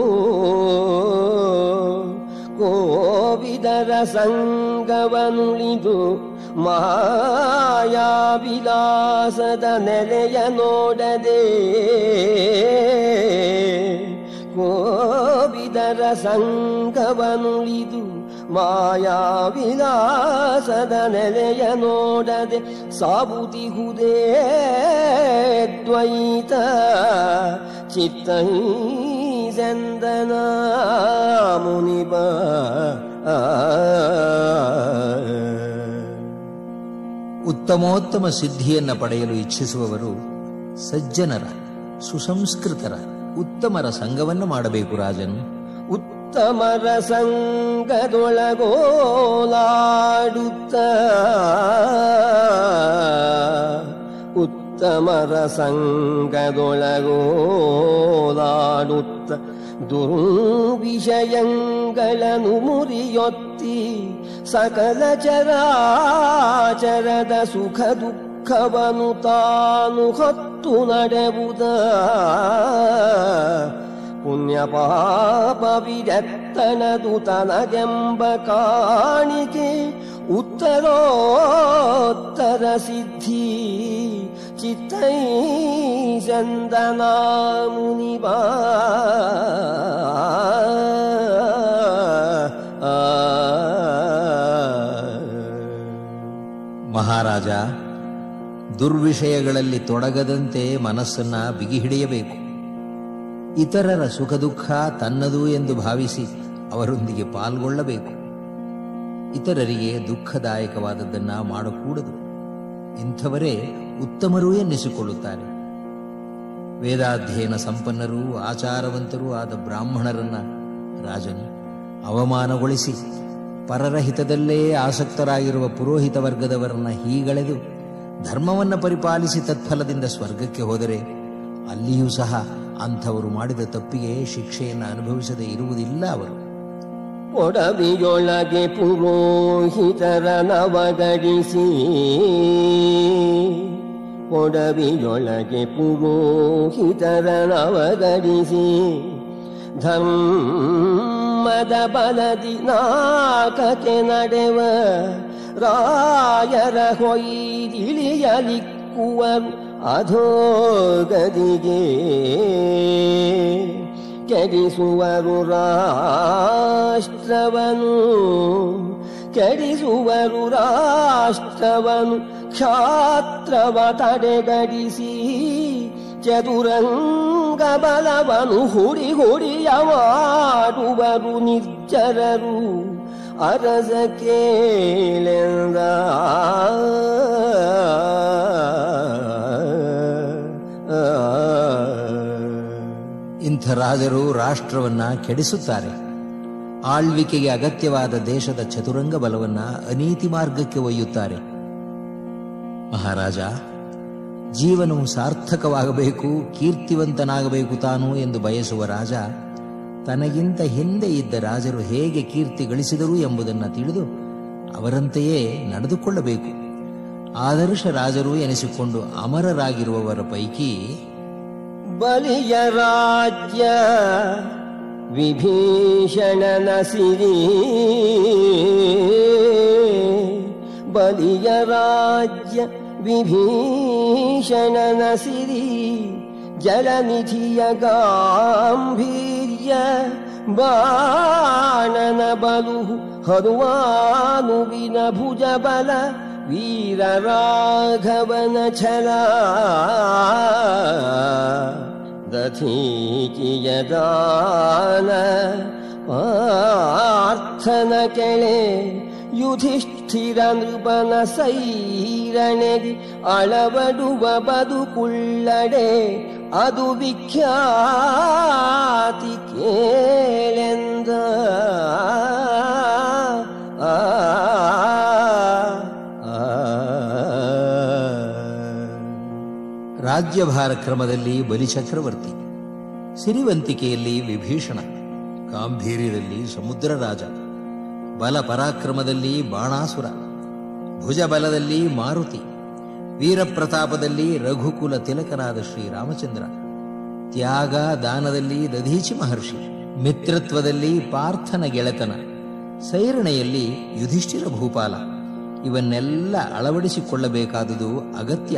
ಕೋವಿದರ ಸಂಗವನುಳಿದು ಮಾಯಾವಿಲಾಸದ ನೆಲೆಯ ನೋಡದೆ ಕೋವಿದರ ಸಂಗವನುಳಿದು ಮಾಯಾವಿಲಾಸದ ನೆಲೆಯ ನೋಡದೆ ಸಾಬುತಿಹುದೇ ದ್ವೈತ ಚಿತ್ತೈ ಚಂದನ ಮುನಿಬ ಉತ್ತಮೋತ್ತಮ ಸಿದ್ಧಿಯನ್ನು ಪಡೆಯಲು ಇಚ್ಛಿಸುವವರು ಸಜ್ಜನರ ಸುಸಂಸ್ಕೃತರ ಉತ್ತಮರ ಸಂಘವನ್ನು ಮಾಡಬೇಕು ರಾಜನ್ ಉತ್ತಮರ ಸಂಗದೊಳಗೋಲಾಡುತ್ತ ಉತ್ತಮರ ಸಂಗದೊಳಗೋಲಾಡುತ್ತ ದುರ್ವಿಷಯಗಳನ್ನು ಮುರಿಯೊತ್ತಿ ಸಕಲ ಚರಾಚರದ ಸುಖ ದುಃಖವನು ತಾನು ಹೊತ್ತು ನಡೆವುದ ಪುಣ್ಯ ಪಾಪವಿರತ್ತನದು ತನಗೆಂಬ ಕಾಣಿಕೆ ಉತ್ತರೋತ್ತರ ಸಿದ್ಧಿ ಚಿತ್ತೈ ಚಂದನ ಮುನಿಬಾ ಮಹಾರಾಜ ದುರ್ವಿಷಯಗಳಲ್ಲಿ ತೊಡಗದಂತೆ ಮನಸ್ಸನ್ನ ಬಿಗಿ ಹಿಡಿಯಬೇಕು ಇತರರ ಸುಖ ದುಃಖ ತನ್ನದು ಎಂದು ಭಾವಿಸಿ ಅವರೊಂದಿಗೆ ಪಾಲ್ಗೊಳ್ಳಬೇಕು ಇತರರಿಗೆ ದುಃಖದಾಯಕವಾದದ್ದನ್ನ ಮಾಡಕೂಡದು ಇಂಥವರೇ ಉತ್ತಮರೂ ಎನ್ನಿಸಿಕೊಳ್ಳುತ್ತಾರೆ ವೇದಾಧ್ಯಯನ ಸಂಪನ್ನರೂ ಆಚಾರವಂತರೂ ಆದ ಬ್ರಾಹ್ಮಣರನ್ನ ರಾಜನು ಅವಮಾನಗೊಳಿಸಿ ಪರರ ಹಿತದಲ್ಲೇ ಆಸಕ್ತರಾಗಿರುವ ಪುರೋಹಿತ ವರ್ಗದವರನ್ನ ಹೀಗಳೆದು ಧರ್ಮವನ್ನು ಪರಿಪಾಲಿಸಿ ತತ್ಫಲದಿಂದ ಸ್ವರ್ಗಕ್ಕೆ ಹೋದರೆ ಅಲ್ಲಿಯೂ ಸಹ ಅಂಥವರು ಮಾಡಿದ ತಪ್ಪಿಗೆ ಶಿಕ್ಷೆಯನ್ನು ಅನುಭವಿಸದೇ ಇರುವುದಿಲ್ಲ ಅವರು ಒಡವಿಯೊಳಗೆ ಪುರೋಹಿತರ ನವಗಡಿಸಿ ಒಡವಿಯೊಳಗೆ ಪುರೋಹಿತರ ನವಗಡಿಸಿ ಧರ್ಮದ ಬಲದಿ ನಾಕಕ್ಕೆ ನಡೆವ ರಾಯರ ಹೊಯ್ದಿಳಿಯಲಿಕ್ಕುವರು ಅಧೋಗದಿಗೆ ಕೆಡಿಸುವರು ರಾಷ್ಟ್ರವನು ಕೆಡಿಸುವರು ರಾಷ್ಟ್ರವನು ಕ್ಷಾತ್ರವ ತಡೆಗಡಿಸಿ ಚದುರಂಗ ಬಲವನು ಹುಡಿ ಹುಡಿಯ ಮಾಡುವರು ನಿರ್ಜರರು ಅರಸ ಕೇಳೆಂದ ಇಂಥ ರಾಜರು ರಾಷ್ಟ್ರವನ್ನ ಕೆಡಿಸುತ್ತಾರೆ ಆಳ್ವಿಕೆಗೆ ಅಗತ್ಯವಾದ ದೇಶದ ಚತುರಂಗ ಬಲವನ್ನ ಅನೀತಿ ಮಾರ್ಗಕ್ಕೆ ಒಯ್ಯುತ್ತಾರೆ ಮಹಾರಾಜ ಜೀವನವು ಸಾರ್ಥಕವಾಗಬೇಕು ಕೀರ್ತಿವಂತನಾಗಬೇಕು ತಾನು ಎಂದು ಬಯಸುವ ರಾಜ ತನಗಿಂತ ಹಿಂದೆ ಇದ್ದ ರಾಜರು ಹೇಗೆ ಕೀರ್ತಿ ಗಳಿಸಿದರು ಎಂಬುದನ್ನು ತಿಳಿದು ಅವರಂತೆಯೇ ನಡೆದುಕೊಳ್ಳಬೇಕು ಆದರ್ಶ ರಾಜರು ಎನಿಸಿಕೊಂಡು ಅಮರರಾಗಿರುವವರ ಪೈಕಿ ಬಲಿಯ ರಾಜ್ಯ ವಿಭೀಷಣನ ಸಿರಿ ಬಲಿಯ ರಾಜ್ಯ ವಿಭೀಷಣನ ಸಿರಿ ಜಲನಿಧಿಯ ಗಾಂಭೀರ್ಯ ಬಾಣನ ಬಲು ಹನುಮಾನುವಿನ ಭುಜ ಬಲ ವೀರ ರಾಘವನ ಛಲ ದಧೀಚಿಯ ದಾನ ಪಾರ್ಥನ ಕೆಳೆ ಯುಧಿಷ್ಠಿರ ನೃಪನ ಸೈರಣೆಗೆ ಅಳವಡುವ ಬದುಕುಳ್ಳಡೆ ಅದು ವಿಖ್ಯಾತಿ ಕೇಳೆಂದ ಆ, ಆ, ರಾಜ್ಯಭಾರ ಕ್ರಮದಲ್ಲಿ ಬಲಿಚಕ್ರವರ್ತಿ ಸಿರಿವಂತಿಕೆಯಲ್ಲಿ ವಿಭೀಷಣ ಗಾಂಭೀರ್ಯದಲ್ಲಿ ಸಮುದ್ರ ರಾಜ ಬಲ ಪರಾಕ್ರಮದಲ್ಲಿ ಬಾಣಾಸುರ ಭುಜಬಲದಲ್ಲಿ ಮಾರುತಿ ವೀರಪ್ರತಾಪದಲ್ಲಿ ರಘುಕುಲ ತಿಲಕನಾದ ಶ್ರೀರಾಮಚಂದ್ರ ತ್ಯಾಗ ದಾನದಲ್ಲಿ ದಧೀಚಿ ಮಹರ್ಷಿ ಮಿತ್ರತ್ವದಲ್ಲಿ ಪಾರ್ಥನ ಗೆಳೆತನ ಸೈರಣೆಯಲ್ಲಿ ಯುಧಿಷ್ಠಿರ ಭೂಪಾಲ ಇವನ್ನೆಲ್ಲ ಅಳವಡಿಸಿಕೊಳ್ಳಬೇಕಾದುದು ಅಗತ್ಯ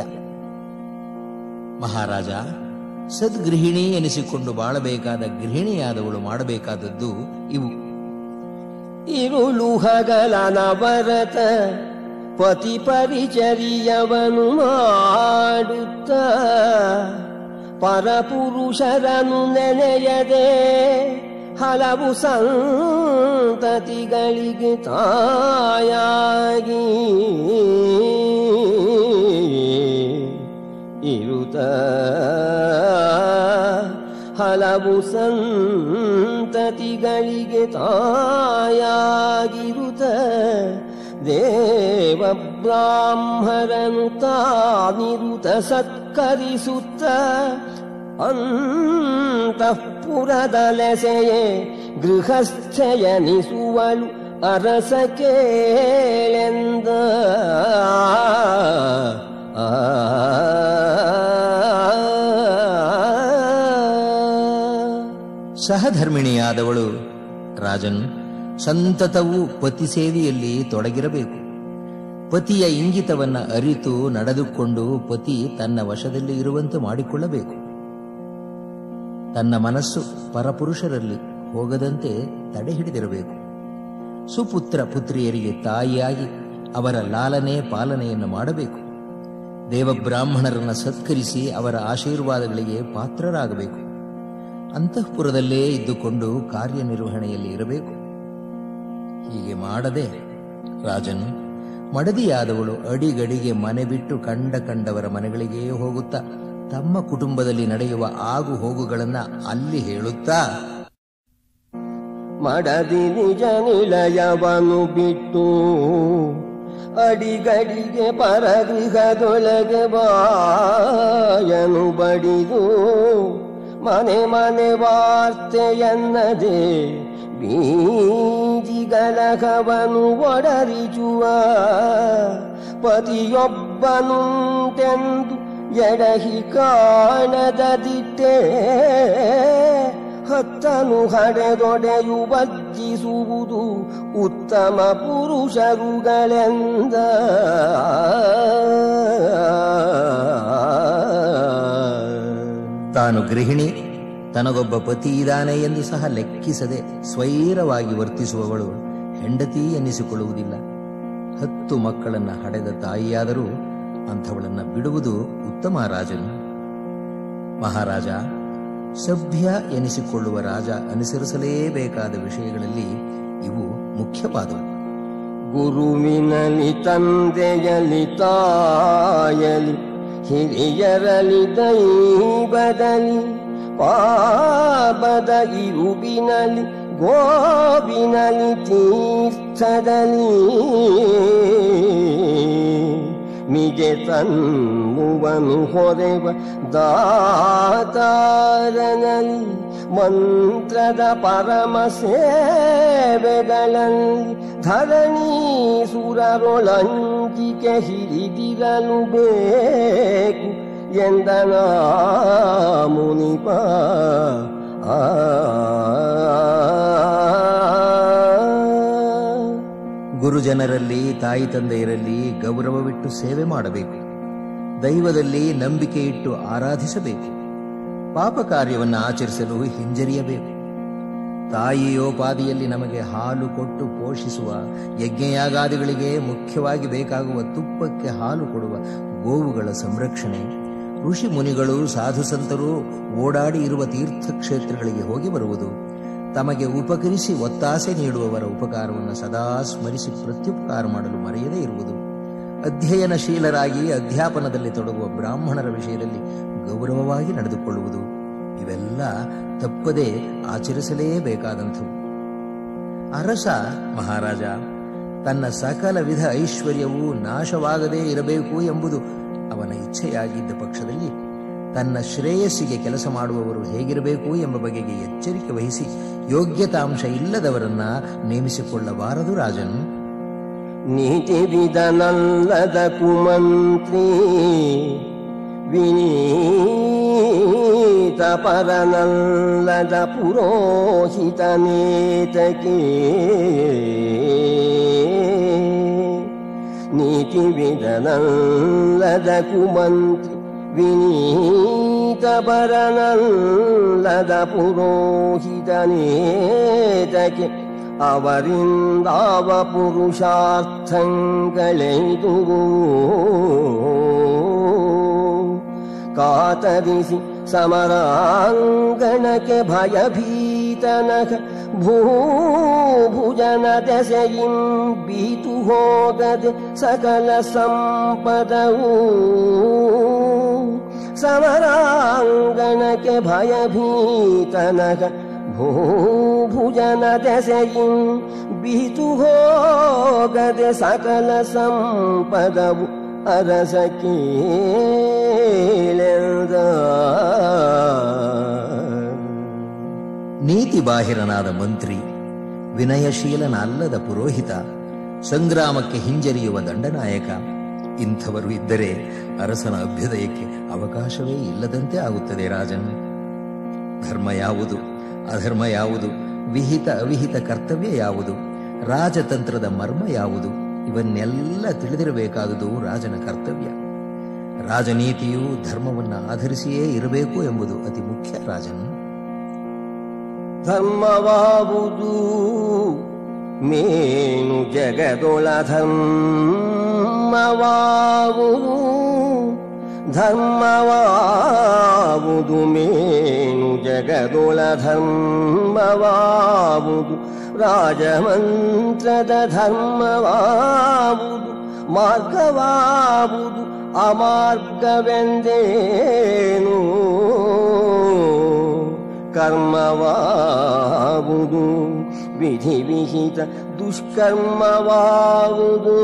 ಮಹಾರಾಜ ಸದ್ಗೃಹಿಣಿ ಎನಿಸಿಕೊಂಡು ಬಾಳಬೇಕಾದ ಗೃಹಿಣಿಯಾದವಳು ಮಾಡಬೇಕಾದದ್ದು ಇವು ಇರುಳು ಹಗಲ ನವರತ ಪತಿ ಪರಿಚರ್ಯವನು ಮಾಡುತ್ತ ಪರಪುರುಷರನು ನೆನೆಯದೆ ಹಲವು ಸಂತತಿಗಳಿಗೆ ತಾಯಾಗಿ ಇರುತ್ತ ಹಲವು ಸಂತತಿಗಳಿಗೆ ತಾಯಾಗಿರುತ್ತ ದೇವ ಬ್ರಾಹ್ಮರನು ತಾನಿರುತ ಸತ್ಕರಿಸುತ್ತ ಅಂತಃಪುರದಲೆಸೆಯೇ ಗೃಹಸ್ಥಯನಿಸುವಳು ಅರಸ ಕೇಳೆಂದ ಆ ಸಹಧರ್ಮಿಣಿಯಾದವಳು ರಾಜನ್ ಸಂತತವೂ ಪತಿ ಸೇವೆಯಲ್ಲಿ ತೊಡಗಿರಬೇಕು ಪತಿಯ ಇಂಗಿತವನ್ನ ಅರಿತು ನಡೆದುಕೊಂಡು ಪತಿ ತನ್ನ ವಶದಲ್ಲಿ ಇರುವಂತೆ ಮಾಡಿಕೊಳ್ಳಬೇಕು ತನ್ನ ಮನಸ್ಸು ಪರಪುರುಷರಲ್ಲಿ ಹೋಗದಂತೆ ತಡೆ ಹಿಡಿದಿರಬೇಕು ಸುಪುತ್ರ ಪುತ್ರಿಯರಿಗೆ ತಾಯಿಯಾಗಿ ಅವರ ಲಾಲನೆ ಪಾಲನೆಯನ್ನು ಮಾಡಬೇಕು ದೇವಬ್ರಾಹ್ಮಣರನ್ನ ಸತ್ಕರಿಸಿ ಅವರ ಆಶೀರ್ವಾದಗಳಿಗೆ ಪಾತ್ರರಾಗಬೇಕು ಅಂತಃಪುರದಲ್ಲೇ ಇದ್ದುಕೊಂಡು ಕಾರ್ಯನಿರ್ವಹಣೆಯಲ್ಲಿ ಇರಬೇಕು ಹೀಗೆ ಮಾಡದೆ ರಾಜನ್ ಮಡದಿಯಾದವಳು ಅಡಿಗಡಿಗೆ ಮನೆ ಬಿಟ್ಟು ಕಂಡ ಕಂಡವರ ಮನೆಗಳಿಗೆ ಹೋಗುತ್ತಾ ತಮ್ಮ ಕುಟುಂಬದಲ್ಲಿ ನಡೆಯುವ ಆಗು ಹೋಗುಗಳನ್ನ ಅಲ್ಲಿ ಹೇಳುತ್ತಾ ಮಡದಿ ನಿಜ ನಿಲಯವನು ಬಿಟ್ಟು ಅಡಿಗಡಿಗೆ ಪರಗೃಹದೊಳಗೆ ಬಾಯನು ಬಡಿದು ಮನೆ ಮನೆ ವಾರ್ತೆಯನ್ನದೆ ಬೀದಿಗಲಕವನು ಒಡರಿಚುವ ಪತಿಯೊಬ್ಬನುಂಟೆಂದು ಎಡಹಿ ಕಾಣದ ದಿಟ್ಟೆ ಹತ್ತನು ಹಡೆದೊಡೆಯು ಬಜ್ಜಿಸುವುದು ಉತ್ತಮ ಪುರುಷರುಗಳೆಂದ ತಾನು ಗೃಹಿಣಿ ತನಗೊಬ್ಬ ಪತಿ ಇದ್ದಾನೆ ಎಂದು ಸಹ ಲೆಕ್ಕಿಸದೆ ಸ್ವೈರವಾಗಿ ವರ್ತಿಸುವವಳು ಹೆಂಡತಿ ಎನ್ನಿಸಿಕೊಳ್ಳುವುದಿಲ್ಲ ಹತ್ತು ಮಕ್ಕಳನ್ನ ಹಡೆದ ತಾಯಿಯಾದರೂ ಅಂಥವಳನ್ನ ಬಿಡುವುದು ಉತ್ತಮ ರಾಜನು ಮಹಾರಾಜ ಸಭ್ಯ ಎನಿಸಿಕೊಳ್ಳುವ ರಾಜ ಅನುಸರಿಸಲೇಬೇಕಾದ ವಿಷಯಗಳಲ್ಲಿ ಇವು ಮುಖ್ಯವಾದವು ಗುರುವಿನಲಿ ತಂದೆಯಲಿ ತಾಯಲಿ ಹಿರಿಯರಲಿ ದೈವದಲ್ಲಿ ಪಾಪದ ಇರುಬಿನಲಿ ಗೋವಿನಲಿ ತೀರ್ಥದಲ್ಲಿ ಮಿಗೆ ತನ್ನುವನು ಹೊರೆವ ದಾತಾರನಲ್ಲಿ ಮಂತ್ರದ ಪರಮ ಸೇವೆಗಳಲ್ಲಿ ಧರಣಿ ಸುರರೊಳಂಜಿಕೆ ಹಿರಿದಿರಲು ಬೇಕು ಎಂದನ ಮುನಿಪ ಆ ಗುರುಜನರಲ್ಲಿ ತಾಯಿ ತಂದೆಯರಲ್ಲಿ ಗೌರವವಿಟ್ಟು ಸೇವೆ ಮಾಡಬೇಕು ದೈವದಲ್ಲಿ ನಂಬಿಕೆ ಇಟ್ಟು ಆರಾಧಿಸಬೇಕು ಪಾಪ ಕಾರ್ಯವನ್ನು ಆಚರಿಸಲು ಹಿಂಜರಿಯಬೇಕು ತಾಯಿಯೋಪಾದಿಯಲ್ಲಿ ನಮಗೆ ಹಾಲು ಕೊಟ್ಟು ಪೋಷಿಸುವ ಯಜ್ಞಯಾಗಾದಿಗಳಿಗೆ ಮುಖ್ಯವಾಗಿ ಬೇಕಾಗುವ ತುಪ್ಪಕ್ಕೆ ಹಾಲು ಕೊಡುವ ಗೋವುಗಳ ಸಂರಕ್ಷಣೆ ಋಷಿ ಮುನಿಗಳು ಸಾಧು ಸಂತರು ಓಡಾಡಿ ಇರುವ ತೀರ್ಥಕ್ಷೇತ್ರಗಳಿಗೆ ಹೋಗಿ ಬರುವುದು ತಮಗೆ ಉಪಕರಿಸಿ ಒತ್ತಾಸೆ ನೀಡುವವರ ಉಪಕಾರವನ್ನು ಸದಾ ಸ್ಮರಿಸಿ ಪ್ರತ್ಯುಪಕಾರ ಮಾಡಲು ಮರೆಯದೇ ಇರುವುದು ಅಧ್ಯಯನಶೀಲರಾಗಿ ಅಧ್ಯಾಪನದಲ್ಲಿ ತೊಡಗುವ ಬ್ರಾಹ್ಮಣರ ವಿಷಯದಲ್ಲಿ ಗೌರವವಾಗಿ ನಡೆದುಕೊಳ್ಳುವುದು ಇವೆಲ್ಲ ತಪ್ಪದೇ ಆಚರಿಸಲೇಬೇಕಾದಂಥವು ಅರಸ ಮಹಾರಾಜ ತನ್ನ ಸಕಲ ವಿಧ ಐಶ್ವರ್ಯವೂ ನಾಶವಾಗದೇ ಇರಬೇಕು ಎಂಬುದು ಅವನ ಇಚ್ಛೆಯಾಗಿದ್ದ ಪಕ್ಷದಲ್ಲಿ ತನ್ನ ಶ್ರೇಯಸ್ಸಿಗೆ ಕೆಲಸ ಮಾಡುವವರು ಹೇಗಿರಬೇಕು ಎಂಬ ಬಗೆಗೆ ಎಚ್ಚರಿಕೆ ವಹಿಸಿ ಯೋಗ್ಯತಾಂಶ ಇಲ್ಲದವರನ್ನ ನೇಮಿಸಿಕೊಳ್ಳಬಾರದು ರಾಜನು ನೀತಿ ವಿಧನಲ್ಲದ ಕುಮಂತ್ರಿ ವಿನೀತ ಪರನಲ್ಲದ ಪುರೋಹಿತ ನೇತಕೇ ನೀತಿ ವಿಧನಲ್ಲದ ಕುಮಂತ್ರಿ ವಿನೀತ ಪರನಲ್ಲದ ಪುರೋಹಿತ ನೇತಕ್ಕೆ ಅವರಿಂದಾವ ಪುರುಷಾರ್ಥಗಳೆದುವು ಕಾತರಿಸಿ ಸಮರಾಂಗಣಕ್ಕೆ ಭಯಭೀತನಕ ಭೂಭುಜನ ದೆಸೆಯಿಂ ಬೀತು ಹೋಗದೆ ಸಕಲ ಸಂಪದವು ಸಮರಾಂಗಣಕ್ಕೆ ಭಯಭೀತನಕ ಭೂಭುಜನ ದೆಸೆಯಿಂ ಬೀತು ಹೋಗದೆ ಸಕಲ ಸಂಪದವು ಅರಸ ಕೇಳೆದ ನೀತಿ ಬಾಹಿರನಾದ ಮಂತ್ರಿ ವಿನಯಶೀಲನಲ್ಲದ ಪುರೋಹಿತ ಸಂಗ್ರಾಮಕ್ಕೆ ಹಿಂಜರಿಯುವ ದಂಡನಾಯಕ ಇಂಥವರು ಇದ್ದರೆ ಅರಸನ ಅಭ್ಯುದಯಕ್ಕೆ ಅವಕಾಶವೇ ಇಲ್ಲದಂತೆ ಆಗುತ್ತದೆ ರಾಜನ್ ಧರ್ಮ ಯಾವುದು ಅಧರ್ಮ ಯಾವುದು ವಿಹಿತ ಅವಿಹಿತ ಕರ್ತವ್ಯ ಯಾವುದು ರಾಜತಂತ್ರದ ಮರ್ಮ ಯಾವುದು ಇವನ್ನೆಲ್ಲ ತಿಳಿದಿರಬೇಕಾದುದು ರಾಜನ ಕರ್ತವ್ಯ ರಾಜನೀತಿಯು ಧರ್ಮವನ್ನು ಆಧರಿಸಿಯೇ ಇರಬೇಕು ಎಂಬುದು ಅತಿ ಮುಖ್ಯ ರಾಜನ್ ಧರ್ಮವಾವುದು ಮೇನು ಜಗದೊಳ ಧರ್ಮವಾವುದು ಧರ್ಮವಾವುದು ಮೇನು ಜಗದೊಳ ಧರ್ಮವಾವುದು ರಾಜಮಂತ್ರದ ಧರ್ಮವಾವುದು ಮಾರ್ಗವಾವುದು ಅಮಾರ್ಗವೆಂದೇನು ಕರ್ಮವಾವುದು ವಿಧಿ ವಿಹಿತ ದುಷ್ಕರ್ಮವಾವುದು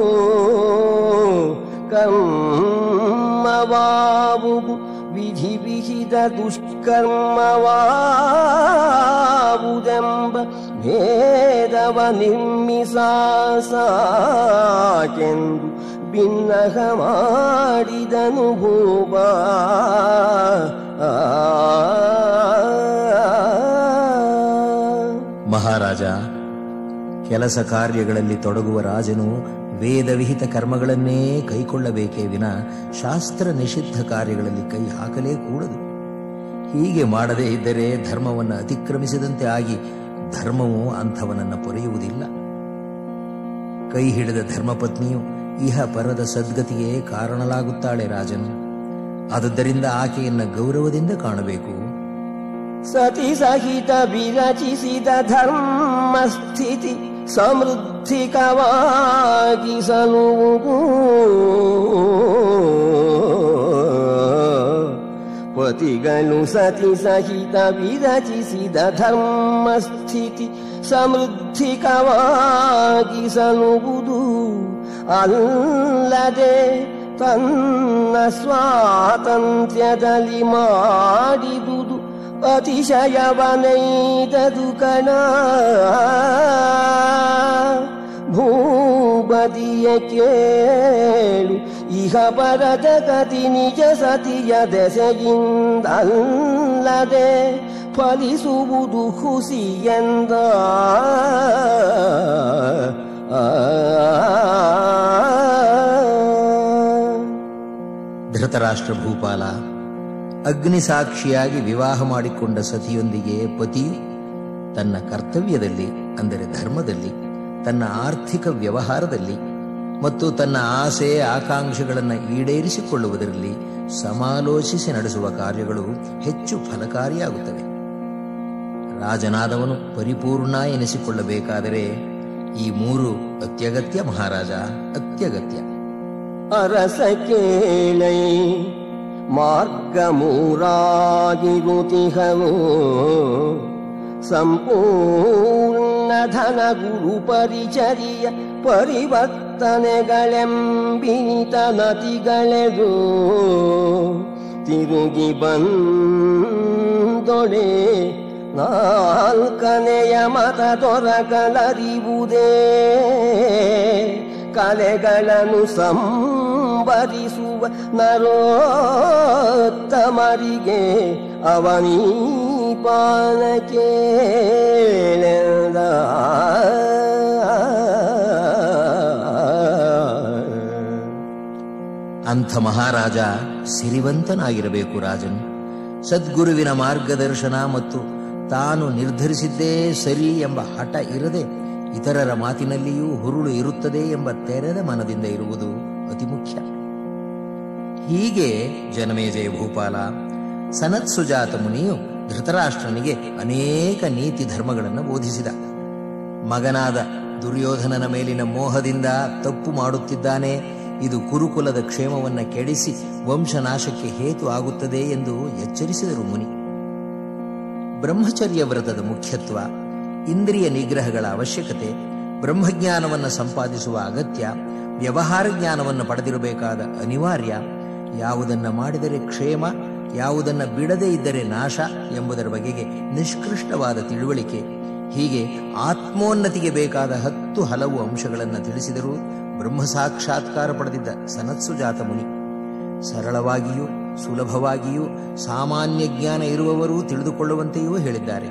ಕರ್ಮವಾವುದು ವಿಧಿ ವಿಹಿತ ದುಷ್ಕರ್ಮವಾವುದೆಂಬ ಭೇದವ ನಿರ್ಮಿಸಾಕೆಂದು ಭಿನ್ನಹ ಮಾಡಿದನು ಭೂಪ ಮಹಾರಾಜ ಕೆಲಸ ಕಾರ್ಯಗಳಲ್ಲಿ ತೊಡಗುವ ರಾಜನು ವೇದವಿಹಿತ ಕರ್ಮಗಳನ್ನೇ ಕೈಕೊಳ್ಳಬೇಕೇ ವಿನ ಶಾಸ್ತ್ರ ನಿಷಿದ್ಧ ಕಾರ್ಯಗಳಲ್ಲಿ ಕೈ ಹಾಕಲೇ ಕೂಡದು ಹೀಗೆ ಮಾಡದೇ ಇದ್ದರೆ ಧರ್ಮವನ್ನು ಅತಿಕ್ರಮಿಸಿದಂತೆ ಆಗಿ ಧರ್ಮವು ಅಂಥವನನ್ನು ಪೊರೆಯುವುದಿಲ್ಲ ಕೈ ಹಿಡಿದ ಧರ್ಮಪತ್ನಿಯು ಇಹ ಪರದ ಸದ್ಗತಿಗೆ ಕಾರಣಲಾಗುತ್ತಾಳೆ ರಾಜನು ಆದುದರಿಂದ ಆಕೆಯನ್ನ ಗೌರವದಿಂದ ಕಾಣಬೇಕು ಸತಿ ಸಹಿತ ವಿರಚಿಸಿದ ಧರ್ಮ ಸ್ಥಿತಿ ಸಮೃದ್ಧಿಕವಾಗಿಸಲುವುದು ಪತಿಗಳು ಸತಿ ಸಹಿತ ವಿರಚಿಸಿದ ಧರ್ಮ ಸ್ಥಿತಿ ಸಮೃದ್ಧಿಕವಾಗಿಸಲುವುದು ಅಲ್ಲದೆ ತನ್ನ ಸ್ವಾತಂತ್ರ್ಯದಲ್ಲಿ ಮಾಡಿದುದು ಅತಿಶಯವನೈದದು ಕಣ ಭೂಪತಿಯ ಕೇಳು ಇಹ ಪರದ ಗತಿ ನಿಜ ಸತಿಯ ದೆಸೆಯಿಂದಲ್ಲದೆ ಫಲಿಸುವುದು ಹುಸಿಯಂದ ಧೃತರಾಷ್ಟ್ರ ಭೂಪಾಲ ಅಗ್ನಿ ಸಾಕ್ಷಿಯಾಗಿ ವಿವಾಹ ಮಾಡಿಕೊಂಡ ಸತಿಯೊಂದಿಗೆ ಪತಿಯು ತನ್ನ ಕರ್ತವ್ಯದಲ್ಲಿ ಅಂದರೆ ಧರ್ಮದಲ್ಲಿ ತನ್ನ ಆರ್ಥಿಕ ವ್ಯವಹಾರದಲ್ಲಿ ಮತ್ತು ತನ್ನ ಆಸೆ ಆಕಾಂಕ್ಷೆಗಳನ್ನು ಈಡೇರಿಸಿಕೊಳ್ಳುವುದರಲ್ಲಿ ಸಮಾಲೋಚಿಸಿ ನಡೆಸುವ ಕಾರ್ಯಗಳು ಹೆಚ್ಚು ಫಲಕಾರಿಯಾಗುತ್ತವೆ ರಾಜನಾದವನು ಪರಿಪೂರ್ಣ ಎನಿಸಿಕೊಳ್ಳಬೇಕಾದರೆ ಈ ಮೂರು ಅತ್ಯಗತ್ಯ ಮಹಾರಾಜ ಅತ್ಯಗತ್ಯ ಅರಸ ಕೇಳೈ ಮಾರ್ಗ ಮೂರಾಗಿರುತಿಹವು ಸಂಪೂರ್ಣ ಧನ ಗುರು ಪರಿಚರಿಯ ಪರಿವರ್ತನೆಗಳೆಂಬಿನಿತ ನತಿಗಳೆದು ತಿರುಗಿ ಬಂದೊಡೆ ನಾಲ್ಕನೆಯ ಮತ ದೊರಕಲರಿವುದೇ ಕಲೆಗಳನ್ನು ಸಂಬರಿಸುವ ನರೋತ್ತಮರಿಗೆ ಅವನೀ ಪಾನ ಕೇಳೆಂದ ಅಂಥ ಮಹಾರಾಜ ಸಿರಿವಂತನಾಗಿರಬೇಕು ರಾಜನು ಸದ್ಗುರುವಿನ ಮಾರ್ಗದರ್ಶನ ಮತ್ತು ತಾನು ನಿರ್ಧರಿಸಿದ್ದೇ ಸರಿ ಎಂಬ ಹಠ ಇರದೆ ಇತರರ ಮಾತಿನಲ್ಲಿಯೂ ಹುರುಳು ಇರುತ್ತದೆ ಎಂಬ ತೆರೆದ ಮನದಿಂದ ಇರುವುದು ಅತಿ ಮುಖ್ಯ ಹೀಗೆ ಜನಮೇಜಯ ಭೂಪಾಲ ಸನತ್ ಸುಜಾತ ಮುನಿಯು ಧೃತರಾಷ್ಟ್ರನಿಗೆ ಅನೇಕ ನೀತಿ ಧರ್ಮಗಳನ್ನು ಬೋಧಿಸಿದ ಮಗನಾದ ದುರ್ಯೋಧನನ ಮೇಲಿನ ಮೋಹದಿಂದ ತಪ್ಪು ಮಾಡುತ್ತಿದ್ದಾನೆ ಇದು ಕುರುಕುಲದ ಕ್ಷೇಮವನ್ನ ಕೆಡಿಸಿ ವಂಶನಾಶಕ್ಕೆ ಹೇತು ಆಗುತ್ತದೆ ಎಂದು ಎಚ್ಚರಿಸಿದರು ಮುನಿ ಬ್ರಹ್ಮಚರ್ಯ ವ್ರತದ ಮುಖ್ಯತ್ವ ಇಂದ್ರಿಯ ನಿಗ್ರಹಗಳ ಅವಶ್ಯಕತೆ ಬ್ರಹ್ಮಜ್ಞಾನವನ್ನು ಸಂಪಾದಿಸುವ ಅಗತ್ಯ ವ್ಯವಹಾರ ಜ್ಞಾನವನ್ನು ಪಡೆದಿರಬೇಕಾದ ಅನಿವಾರ್ಯ ಯಾವುದನ್ನ ಮಾಡಿದರೆ ಕ್ಷೇಮ ಯಾವುದನ್ನ ಬಿಡದೇ ಇದ್ದರೆ ನಾಶ ಎಂಬುದರ ಬಗೆಗೆ ನಿಷ್ಕೃಷ್ಟವಾದ ತಿಳುವಳಿಕೆ ಹೀಗೆ ಆತ್ಮೋನ್ನತಿಗೆ ಬೇಕಾದ ಹತ್ತು ಹಲವು ಅಂಶಗಳನ್ನು ತಿಳಿಸಿದರೂ ಬ್ರಹ್ಮ ಸಾಕ್ಷಾತ್ಕಾರ ಪಡೆದಿದ್ದ ಸನತ್ಸುಜಾತ ಮುನಿ ಸರಳವಾಗಿಯೂ ಸುಲಭವಾಗಿಯೂ ಸಾಮಾನ್ಯ ಜ್ಞಾನ ಇರುವವರೂ ತಿಳಿದುಕೊಳ್ಳುವಂತೆಯೂ ಹೇಳಿದ್ದಾರೆ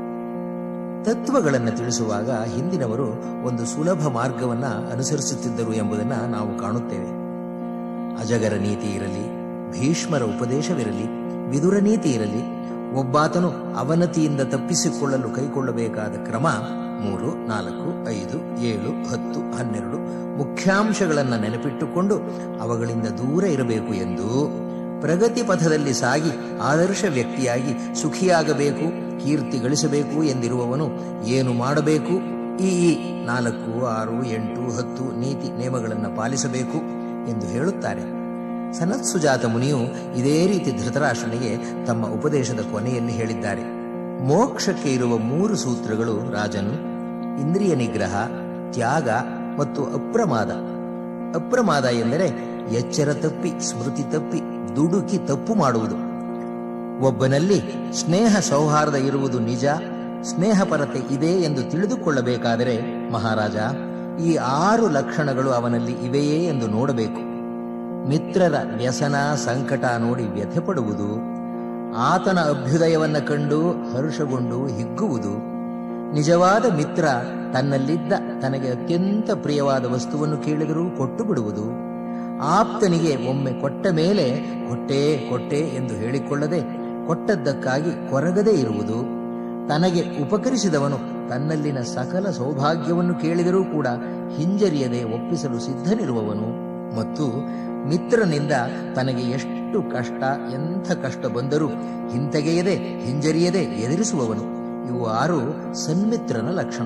ತತ್ವಗಳನ್ನು ತಿಳಿಸುವಾಗ ಹಿಂದಿನವರು ಒಂದು ಸುಲಭ ಮಾರ್ಗವನ್ನ ಅನುಸರಿಸುತ್ತಿದ್ದರು ಎಂಬುದನ್ನು ನಾವು ಕಾಣುತ್ತೇವೆ ಅಜಗರ ನೀತಿ ಇರಲಿ ಭೀಷ್ಮರ ಉಪದೇಶವಿರಲಿ ವಿದುರ ನೀತಿ ಇರಲಿ ಒಬ್ಬಾತನು ಅವನತಿಯಿಂದ ತಪ್ಪಿಸಿಕೊಳ್ಳಲು ಕೈಗೊಳ್ಳಬೇಕಾದ ಕ್ರಮ ಮೂರು ನಾಲ್ಕು ಐದು ಏಳು ಹತ್ತು ಹನ್ನೆರಡು ಮುಖ್ಯಾಂಶಗಳನ್ನು ನೆನಪಿಟ್ಟುಕೊಂಡು ಅವುಗಳಿಂದ ದೂರ ಇರಬೇಕು ಎಂದು ಪ್ರಗತಿ ಪಥದಲ್ಲಿ ಸಾಗಿ ಆದರ್ಶ ವ್ಯಕ್ತಿಯಾಗಿ ಸುಖಿಯಾಗಬೇಕು ಕೀರ್ತಿ ಗಳಿಸಬೇಕು ಎಂದಿರುವವನು ಏನು ಮಾಡಬೇಕು ಈ ಈ ನಾಲ್ಕು ಆರು ಎಂಟು ಹತ್ತು ನೀತಿ ನಿಯಮಗಳನ್ನು ಪಾಲಿಸಬೇಕು ಎಂದು ಹೇಳುತ್ತಾರೆ ಸನತ್ ಸುಜಾತ ಮುನಿಯು ಇದೇ ರೀತಿ ಧೃತರಾಷ್ಟ್ರನಿಗೆ ತಮ್ಮ ಉಪದೇಶದ ಕೊನೆಯಲ್ಲಿ ಹೇಳಿದ್ದಾರೆ ಮೋಕ್ಷಕ್ಕೆ ಇರುವ ಮೂರು ಸೂತ್ರಗಳು ರಾಜನು ಇಂದ್ರಿಯ ನಿಗ್ರಹ ತ್ಯಾಗ ಮತ್ತು ಅಪ್ರಮಾದ ಅಪ್ರಮಾದ ಎಂದರೆ ಎಚ್ಚರ ತಪ್ಪಿ ಸ್ಮೃತಿ ತಪ್ಪಿ ದುಡುಕಿ ತಪ್ಪು ಮಾಡುವುದು ಒಬ್ಬನಲ್ಲಿ ಸ್ನೇಹ ಸೌಹಾರ್ದ ಇರುವುದು ನಿಜ ಸ್ನೇಹಪರತೆ ಇದೆ ಎಂದು ತಿಳಿದುಕೊಳ್ಳಬೇಕಾದರೆ ಮಹಾರಾಜ ಈ ಆರು ಲಕ್ಷಣಗಳು ಅವನಲ್ಲಿ ಇವೆಯೇ ಎಂದು ನೋಡಬೇಕು ಮಿತ್ರರ ವ್ಯಸನ ಸಂಕಟ ನೋಡಿ ವ್ಯಥೆಪಡುವುದು ಆತನ ಅಭ್ಯುದಯವನ್ನ ಕಂಡು ಹರ್ಷಗೊಂಡು ಹಿಗ್ಗುವುದು ನಿಜವಾದ ಮಿತ್ರ ತನ್ನಲ್ಲಿದ್ದ ತನಗೆ ಅತ್ಯಂತ ಪ್ರಿಯವಾದ ವಸ್ತುವನ್ನು ಕೇಳಿದರೂ ಕೊಟ್ಟು ಬಿಡುವುದು ಆಪ್ತನಿಗೆ ಒಮ್ಮೆ ಕೊಟ್ಟ ಮೇಲೆ ಕೊಟ್ಟೆ ಕೊಟ್ಟೆ ಎಂದು ಹೇಳಿಕೊಳ್ಳದೆ ಕೊಟ್ಟದ್ದಕ್ಕಾಗಿ ಕೊರಗದೇ ಇರುವುದು ತನಗೆ ಉಪಕರಿಸಿದವನು ತನ್ನಲ್ಲಿನ ಸಕಲ ಸೌಭಾಗ್ಯವನ್ನು ಕೇಳಿದರೂ ಕೂಡ ಹಿಂಜರಿಯದೆ ಒಪ್ಪಿಸಲು ಸಿದ್ಧನಿರುವವನು ಮತ್ತು ಮಿತ್ರನಿಂದ ತನಗೆ ಎಷ್ಟು ಕಷ್ಟ ಎಂಥ ಕಷ್ಟ ಬಂದರೂ ಹಿಂತೆಗೆಯದೆ ಹಿಂಜರಿಯದೆ ಎದುರಿಸುವವನು ಇವು ಆರು ಸನ್ಮಿತ್ರನ ಲಕ್ಷಣ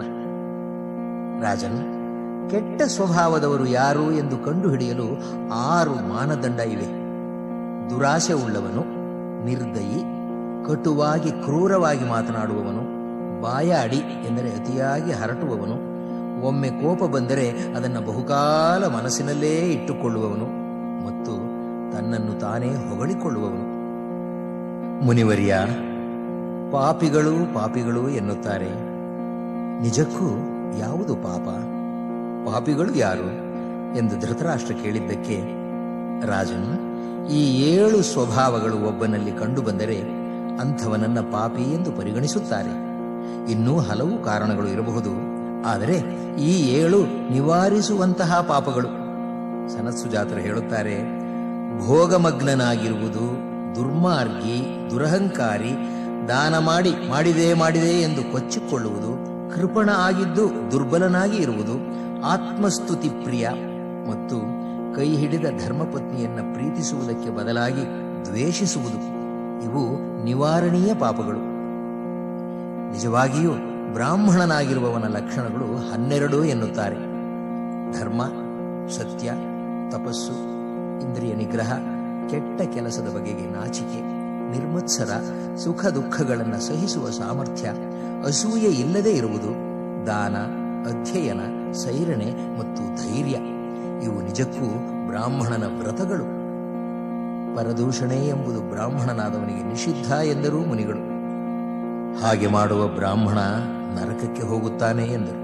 ರಾಜನ್ ಕೆಟ್ಟ ಸ್ವಭಾವದವರು ಯಾರು ಎಂದು ಕಂಡುಹಿಡಿಯಲು ಆರು ಮಾನದಂಡ ಇವೆ ದುರಾಸೆ ಉಳ್ಳವನು ನಿರ್ದಯಿ ಕಟುವಾಗಿ ಕ್ರೂರವಾಗಿ ಮಾತನಾಡುವವನು ಬಾಯಾಡಿ ಎಂದರೆ ಅತಿಯಾಗಿ ಹರಟುವವನು ಒಮ್ಮೆ ಕೋಪ ಬಂದರೆ ಅದನ್ನು ಬಹುಕಾಲ ಮನಸ್ಸಿನಲ್ಲೇ ಇಟ್ಟುಕೊಳ್ಳುವವನು ಮತ್ತು ತನ್ನನ್ನು ತಾನೇ ಹೊಗಳಿಕೊಳ್ಳುವವನು ಮುನಿವರ್ಯ ಪಾಪಿಗಳು ಪಾಪಿಗಳು ಎನ್ನುತ್ತಾರೆ ನಿಜಕ್ಕೂ ಯಾವುದು ಪಾಪ ಪಾಪಿಗಳು ಯಾರು ಎಂದು ಧೃತರಾಷ್ಟ್ರ ಕೇಳಿದ್ದಕ್ಕೆ ರಾಜನು ಈ ಏಳು ಸ್ವಭಾವಗಳು ಒಬ್ಬನಲ್ಲಿ ಕಂಡುಬಂದರೆ ಅಂಥವನನ್ನ ಪಾಪಿ ಎಂದು ಪರಿಗಣಿಸುತ್ತಾರೆ ಇನ್ನೂ ಹಲವು ಕಾರಣಗಳು ಇರಬಹುದು ಆದರೆ ಈ ಏಳು ನಿವಾರಿಸುವಂತಹ ಪಾಪಗಳು ಸನತ್ಸುಜಾತರು ಹೇಳುತ್ತಾರೆ ಭೋಗಮಗ್ನನಾಗಿರುವುದು ದುರ್ಮಾರ್ಗಿ ದುರಹಂಕಾರಿ ದಾನ ಮಾಡಿ ಮಾಡಿದೆ ಮಾಡಿದೆ ಎಂದು ಕೊಚ್ಚಿಕೊಳ್ಳುವುದು ಕೃಪಣ ಆಗಿದ್ದು ದುರ್ಬಲನಾಗಿ ಇರುವುದು ಆತ್ಮಸ್ತುತಿ ಪ್ರಿಯ ಮತ್ತು ಕೈ ಹಿಡಿದ ಧರ್ಮಪತ್ನಿಯನ್ನ ಪ್ರೀತಿಸುವುದಕ್ಕೆ ಬದಲಾಗಿ ದ್ವೇಷಿಸುವುದು ಇವು ನಿವಾರಣೀಯ ಪಾಪಗಳು ನಿಜವಾಗಿಯೂ ಬ್ರಾಹ್ಮಣನಾಗಿರುವವನ ಲಕ್ಷಣಗಳು ಹನ್ನೆರಡು ಎನ್ನುತ್ತಾರೆ ಧರ್ಮ ಸತ್ಯ ತಪಸ್ಸು ಇಂದ್ರಿಯ ನಿಗ್ರಹ ಕೆಟ್ಟ ಕೆಲಸದ ಬಗೆಗೆ ನಾಚಿಕೆ ನಿರ್ಮತ್ಸರ ಸುಖ ದುಃಖಗಳನ್ನು ಸಹಿಸುವ ಸಾಮರ್ಥ್ಯ ಅಸೂಯೆ ಇಲ್ಲದೆ ಇರುವುದು ದಾನ ಅಧ್ಯಯನ ಸೈರಣೆ ಮತ್ತು ಧೈರ್ಯ ಇವು ನಿಜಕ್ಕೂ ಬ್ರಾಹ್ಮಣನ ವ್ರತಗಳು ಪರದೂಷಣೆ ಎಂಬುದು ಬ್ರಾಹ್ಮಣನಾದವನಿಗೆ ನಿಷಿದ್ಧ ಎಂದರೂ ಮುನಿಗಳು ಹಾಗೆ ಮಾಡುವ ಬ್ರಾಹ್ಮಣ ನರಕಕ್ಕೆ ಹೋಗುತ್ತಾನೆ ಎಂದರು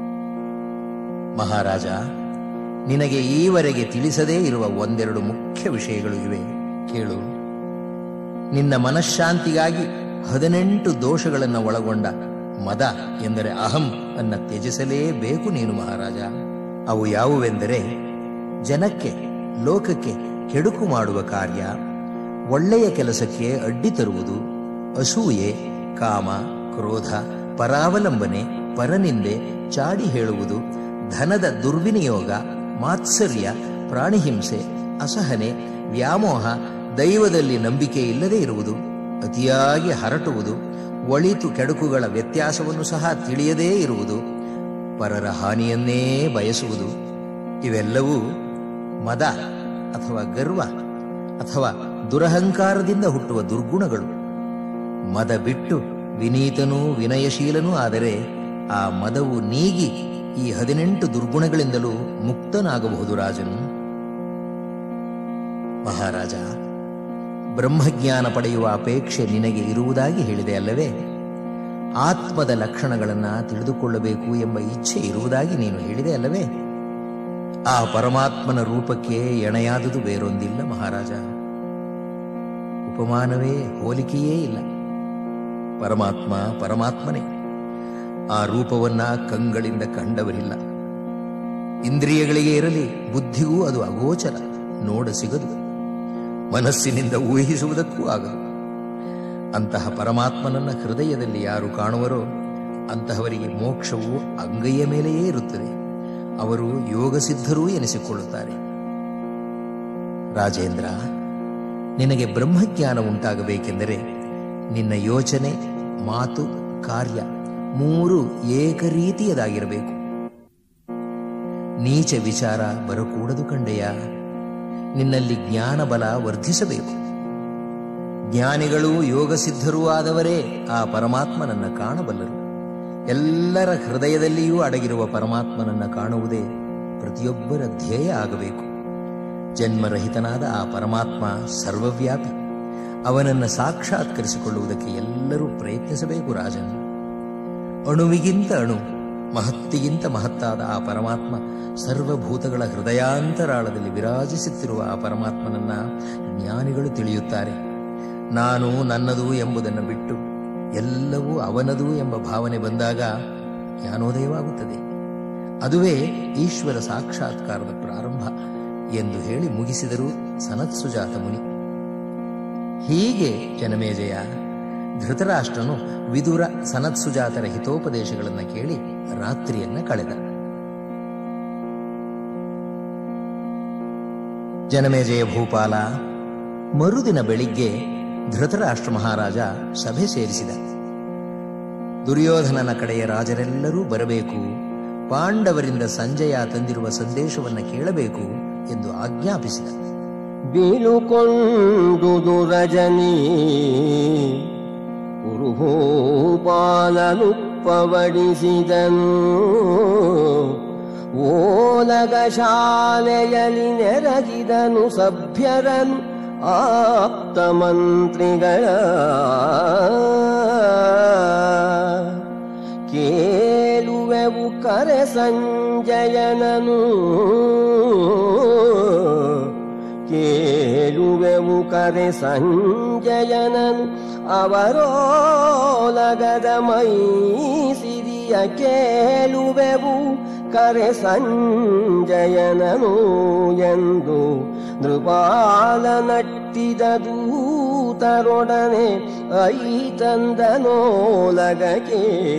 ಮಹಾರಾಜ ನಿನಗೆ ಈವರೆಗೆ ತಿಳಿಸದೇ ಇರುವ ಒಂದೆರಡು ಮುಖ್ಯ ವಿಷಯಗಳು ಇವೆ ಕೇಳು ನಿನ್ನ ಮನಃಶಾಂತಿಗಾಗಿ ಹದಿನೆಂಟು ದೋಷಗಳನ್ನು ಒಳಗೊಂಡ ಮದ ಎಂದರೆ ಅಹಂ ಅನ್ನ ತ್ಯಜಿಸಲೇಬೇಕು ನೀನು ಮಹಾರಾಜ ಅವು ಯಾವುವೆಂದರೆ ಜನಕ್ಕೆ ಲೋಕಕ್ಕೆ ಕೆಡುಕು ಮಾಡುವ ಕಾರ್ಯ ಒಳ್ಳೆಯ ಕೆಲಸಕ್ಕೆ ಅಡ್ಡಿ ತರುವುದು ಅಸೂಯೆ ಕಾಮ ಕ್ರೋಧ ಪರಾವಲಂಬನೆ ಪರನಿಂದೆ ಚಾಡಿ ಹೇಳುವುದು ಧನದ ದುರ್ವಿನಿಯೋಗ ಮಾತ್ಸರ್ಯ ಪ್ರಾಣಿಹಿಂಸೆ ಅಸಹನೆ ವ್ಯಾಮೋಹ ದೈವದಲ್ಲಿ ನಂಬಿಕೆ ಇಲ್ಲದೆ ಇರುವುದು ಅತಿಯಾಗಿ ಹರಟುವುದು ಒಳಿತು ಕೆಡುಕುಗಳ ವ್ಯತ್ಯಾಸವನ್ನು ಸಹ ತಿಳಿಯದೇ ಇರುವುದು ಪರರ ಹಾನಿಯನ್ನೇ ಬಯಸುವುದು ಇವೆಲ್ಲವೂ ಮದ ಅಥವಾ ಗರ್ವ ಅಥವಾ ದುರಹಂಕಾರದಿಂದ ಹುಟ್ಟುವ ದುರ್ಗುಣಗಳು ಮದ ಬಿಟ್ಟು ವಿನೀತನೂ ವಿನಯಶೀಲನೂ ಆದರೆ ಆ ಮದವು ನೀಗಿ ಈ ಹದಿನೆಂಟು ದುರ್ಗುಣಗಳಿಂದಲೂ ಮುಕ್ತನಾಗಬಹುದು ರಾಜನು ಮಹಾರಾಜ ಬ್ರಹ್ಮಜ್ಞಾನ ಪಡೆಯುವ ಅಪೇಕ್ಷೆ ನಿನಗೆ ಇರುವುದಾಗಿ ಹೇಳಿದೆ ಅಲ್ಲವೇ ಆತ್ಮದ ಲಕ್ಷಣಗಳನ್ನು ತಿಳಿದುಕೊಳ್ಳಬೇಕು ಎಂಬ ಇಚ್ಛೆ ಇರುವುದಾಗಿ ನೀನು ಹೇಳಿದೆ ಅಲ್ಲವೇ ಆ ಪರಮಾತ್ಮನ ರೂಪಕ್ಕೆ ಎಣೆಯಾದುದು ಬೇರೊಂದಿಲ್ಲ ಮಹಾರಾಜ ಉಪಮಾನವೇ ಹೋಲಿಕೆಯೇ ಇಲ್ಲ ಪರಮಾತ್ಮ ಪರಮಾತ್ಮನೇ ಆ ರೂಪವನ್ನ ಕಂಗಳಿಂದ ಕಂಡವರಿಲ್ಲ ಇಂದ್ರಿಯಗಳಿಗೆ ಇರಲಿ ಬುದ್ಧಿಗೂ ಅದು ಅಗೋಚರ ನೋಡ ಸಿಗದು ಮನಸ್ಸಿನಿಂದ ಊಹಿಸುವುದಕ್ಕೂ ಆಗದು ಅಂತಹ ಪರಮಾತ್ಮನನ್ನ ಹೃದಯದಲ್ಲಿ ಯಾರು ಕಾಣುವರೋ ಅಂತಹವರಿಗೆ ಮೋಕ್ಷವು ಅಂಗೈಯ ಮೇಲೆಯೇ ಇರುತ್ತದೆ ಅವರು ಯೋಗಸಿದ್ಧರೂ ಎನಿಸಿಕೊಳ್ಳುತ್ತಾರೆ ರಾಜೇಂದ್ರ ನಿನಗೆ ಬ್ರಹ್ಮಜ್ಞಾನ ಉಂಟಾಗಬೇಕೆಂದರೆ ನಿನ್ನ ಯೋಚನೆ ಮಾತು ಕಾರ್ಯ ಮೂರು ಏಕರೀತಿಯದಾಗಿರಬೇಕು ನೀಚ ವಿಚಾರ ಬರಕೂಡದು ಕಂಡೆಯ ನಿನ್ನಲ್ಲಿ ಜ್ಞಾನ ಬಲ ವರ್ಧಿಸಬೇಕು ಜ್ಞಾನಿಗಳು ಯೋಗಸಿದ್ಧರೂ ಆದವರೇ ಆ ಪರಮಾತ್ಮನನ್ನ ಕಾಣಬಲ್ಲರು ಎಲ್ಲರ ಹೃದಯದಲ್ಲಿಯೂ ಅಡಗಿರುವ ಪರಮಾತ್ಮನನ್ನ ಕಾಣುವುದೇ ಪ್ರತಿಯೊಬ್ಬರ ಧ್ಯೇಯ ಆಗಬೇಕು ಜನ್ಮರಹಿತನಾದ ಆ ಪರಮಾತ್ಮ ಸರ್ವವ್ಯಾಪಿ ಅವನನ್ನು ಸಾಕ್ಷಾತ್ಕರಿಸಿಕೊಳ್ಳುವುದಕ್ಕೆ ಎಲ್ಲರೂ ಪ್ರಯತ್ನಿಸಬೇಕು ರಾಜನ್ ಅಣುವಿಗಿಂತ ಅಣು ಮಹತ್ತಿಗಿಂತ ಮಹತ್ತಾದ ಆ ಪರಮಾತ್ಮ ಸರ್ವಭೂತಗಳ ಹೃದಯಾಂತರಾಳದಲ್ಲಿ ವಿರಾಜಿಸುತ್ತಿರುವ ಆ ಪರಮಾತ್ಮನನ್ನ ಜ್ಞಾನಿಗಳು ತಿಳಿಯುತ್ತಾರೆ ನಾನು ನನ್ನದು ಎಂಬುದನ್ನು ಬಿಟ್ಟು ಎಲ್ಲವೂ ಅವನದು ಎಂಬ ಭಾವನೆ ಬಂದಾಗ ಜ್ಞಾನೋದಯವಾಗುತ್ತದೆ ಅದುವೇ ಈಶ್ವರ ಸಾಕ್ಷಾತ್ಕಾರದ ಪ್ರಾರಂಭ ಎಂದು ಹೇಳಿ ಮುಗಿಸಿದರು ಸನತ್ಸುಜಾತ ಮುನಿ ಹೀಗೆ ಜನಮೇಜಯ ಧೃತರಾಷ್ಟ್ರನು ವಿದುರ ಸನತ್ಸುಜಾತರ ಹಿತೋಪದೇಶಗಳನ್ನು ಕೇಳಿ ರಾತ್ರಿಯನ್ನ ಕಳೆದ ಜನಮೇಜಯ ಭೂಪಾಲ ಮರುದಿನ ಬೆಳಿಗ್ಗೆ ಧೃತರಾಷ್ಟ್ರ ಮಹಾರಾಜ ಸಭೆ ಸೇರಿಸಿದ ದುರ್ಯೋಧನನ ಕಡೆಯ ರಾಜರೆಲ್ಲರೂ ಬರಬೇಕು ಪಾಂಡವರಿಂದ ಸಂಜಯ ತಂದಿರುವ ಸಂದೇಶವನ್ನು ಕೇಳಬೇಕು ಎಂದು ಆಜ್ಞಾಪಿಸಿದ ಬೀಳುಕೊಂಡುದು ರಜನಿ ಕುರುಭೂಪಾಲನು ಪವಡಿಸಿದನು ಓಲಗ ಶಾಲೆಯಲ್ಲಿ ನೆರಗಿದನು ಸಭ್ಯರನು ಆಪ್ತ ಮಂತ್ರಿಗಳ ಕೇಳುವೆವು ಕರೆ ಸಂಜಯನನು ಕೇಳುವೆವು ಕರೆ ಸಂಜಯನನು ಅವರೋಲಗದ ಮೈ ಸಿರಿಯ ಕೇಳುವೆವು ಕರೆ ಸಂಜಯನನು ಎಂದು ನೃಪಾಲ ನಟ್ಟಿದ ದೂತರೊಡನೆ ಐ ತಂದನೋಲಗಕ್ಕೆ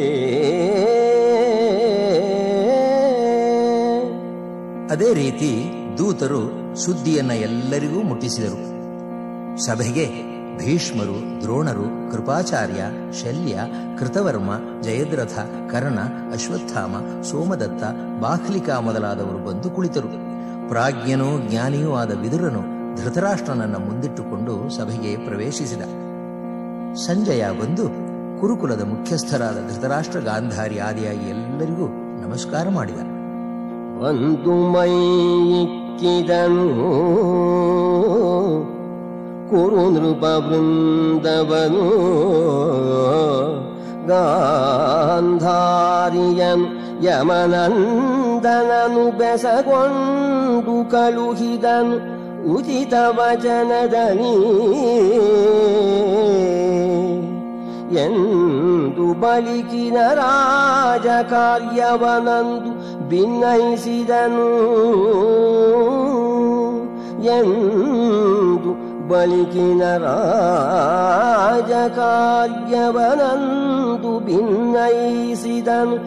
ಅದೇ ರೀತಿ ದೂತರು ಸುದ್ದಿಯನ್ನ ಎಲ್ಲರಿಗೂ ಮುಟ್ಟಿಸಿದರು ಸಭೆಗೆ ಭೀಷ್ಮರು ದ್ರೋಣರು ಕೃಪಾಚಾರ್ಯ ಶಲ್ಯ ಕೃತವರ್ಮ ಜಯದ್ರಥ ಕರ್ಣ ಅಶ್ವತ್ಥಾಮ ಸೋಮದತ್ತ ಬಾಹ್ಲಿಕಾ ಮೊದಲಾದವರು ಬಂದು ಕುಳಿತರು ಪ್ರಾಜ್ಞನೂ ಜ್ಞಾನಿಯೂ ಆದ ವಿದುರನು ಧೃತರಾಷ್ಟ್ರನನ್ನ ಮುಂದಿಟ್ಟುಕೊಂಡು ಸಭೆಗೆ ಪ್ರವೇಶಿಸಿದ ಸಂಜಯ ಬಂದು ಕುರುಕುಲದ ಮುಖ್ಯಸ್ಥರಾದ ಧೃತರಾಷ್ಟ್ರ ಗಾಂಧಾರಿ ಆದಿಯಾಗಿ ಎಲ್ಲರಿಗೂ ನಮಸ್ಕಾರ ಮಾಡಿದ ಒಂದು ಮೈಕ್ಕಿದನು ಕುರು ನೃಪ ಬೃಂದವನು ಗಾಂಧಾರಿಯನು ಯಮನಂದನನು ಬೆಸಗೊಂಡು ಕಳುಹಿದನು ಉಚಿತ ವಚನದಲ್ಲಿ ಎಂದು ಬಲಿಕಿನ ರಾಜ ಕಾರ್ಯವನಂದು ಭಿನ್ನಯಿಸಿದನು ಎಂದು ಬಲಿಕಿನ ರಾಜ ಕಾರ್ಯವನಂದು ಭಿನ್ನಯಿಸಿದನು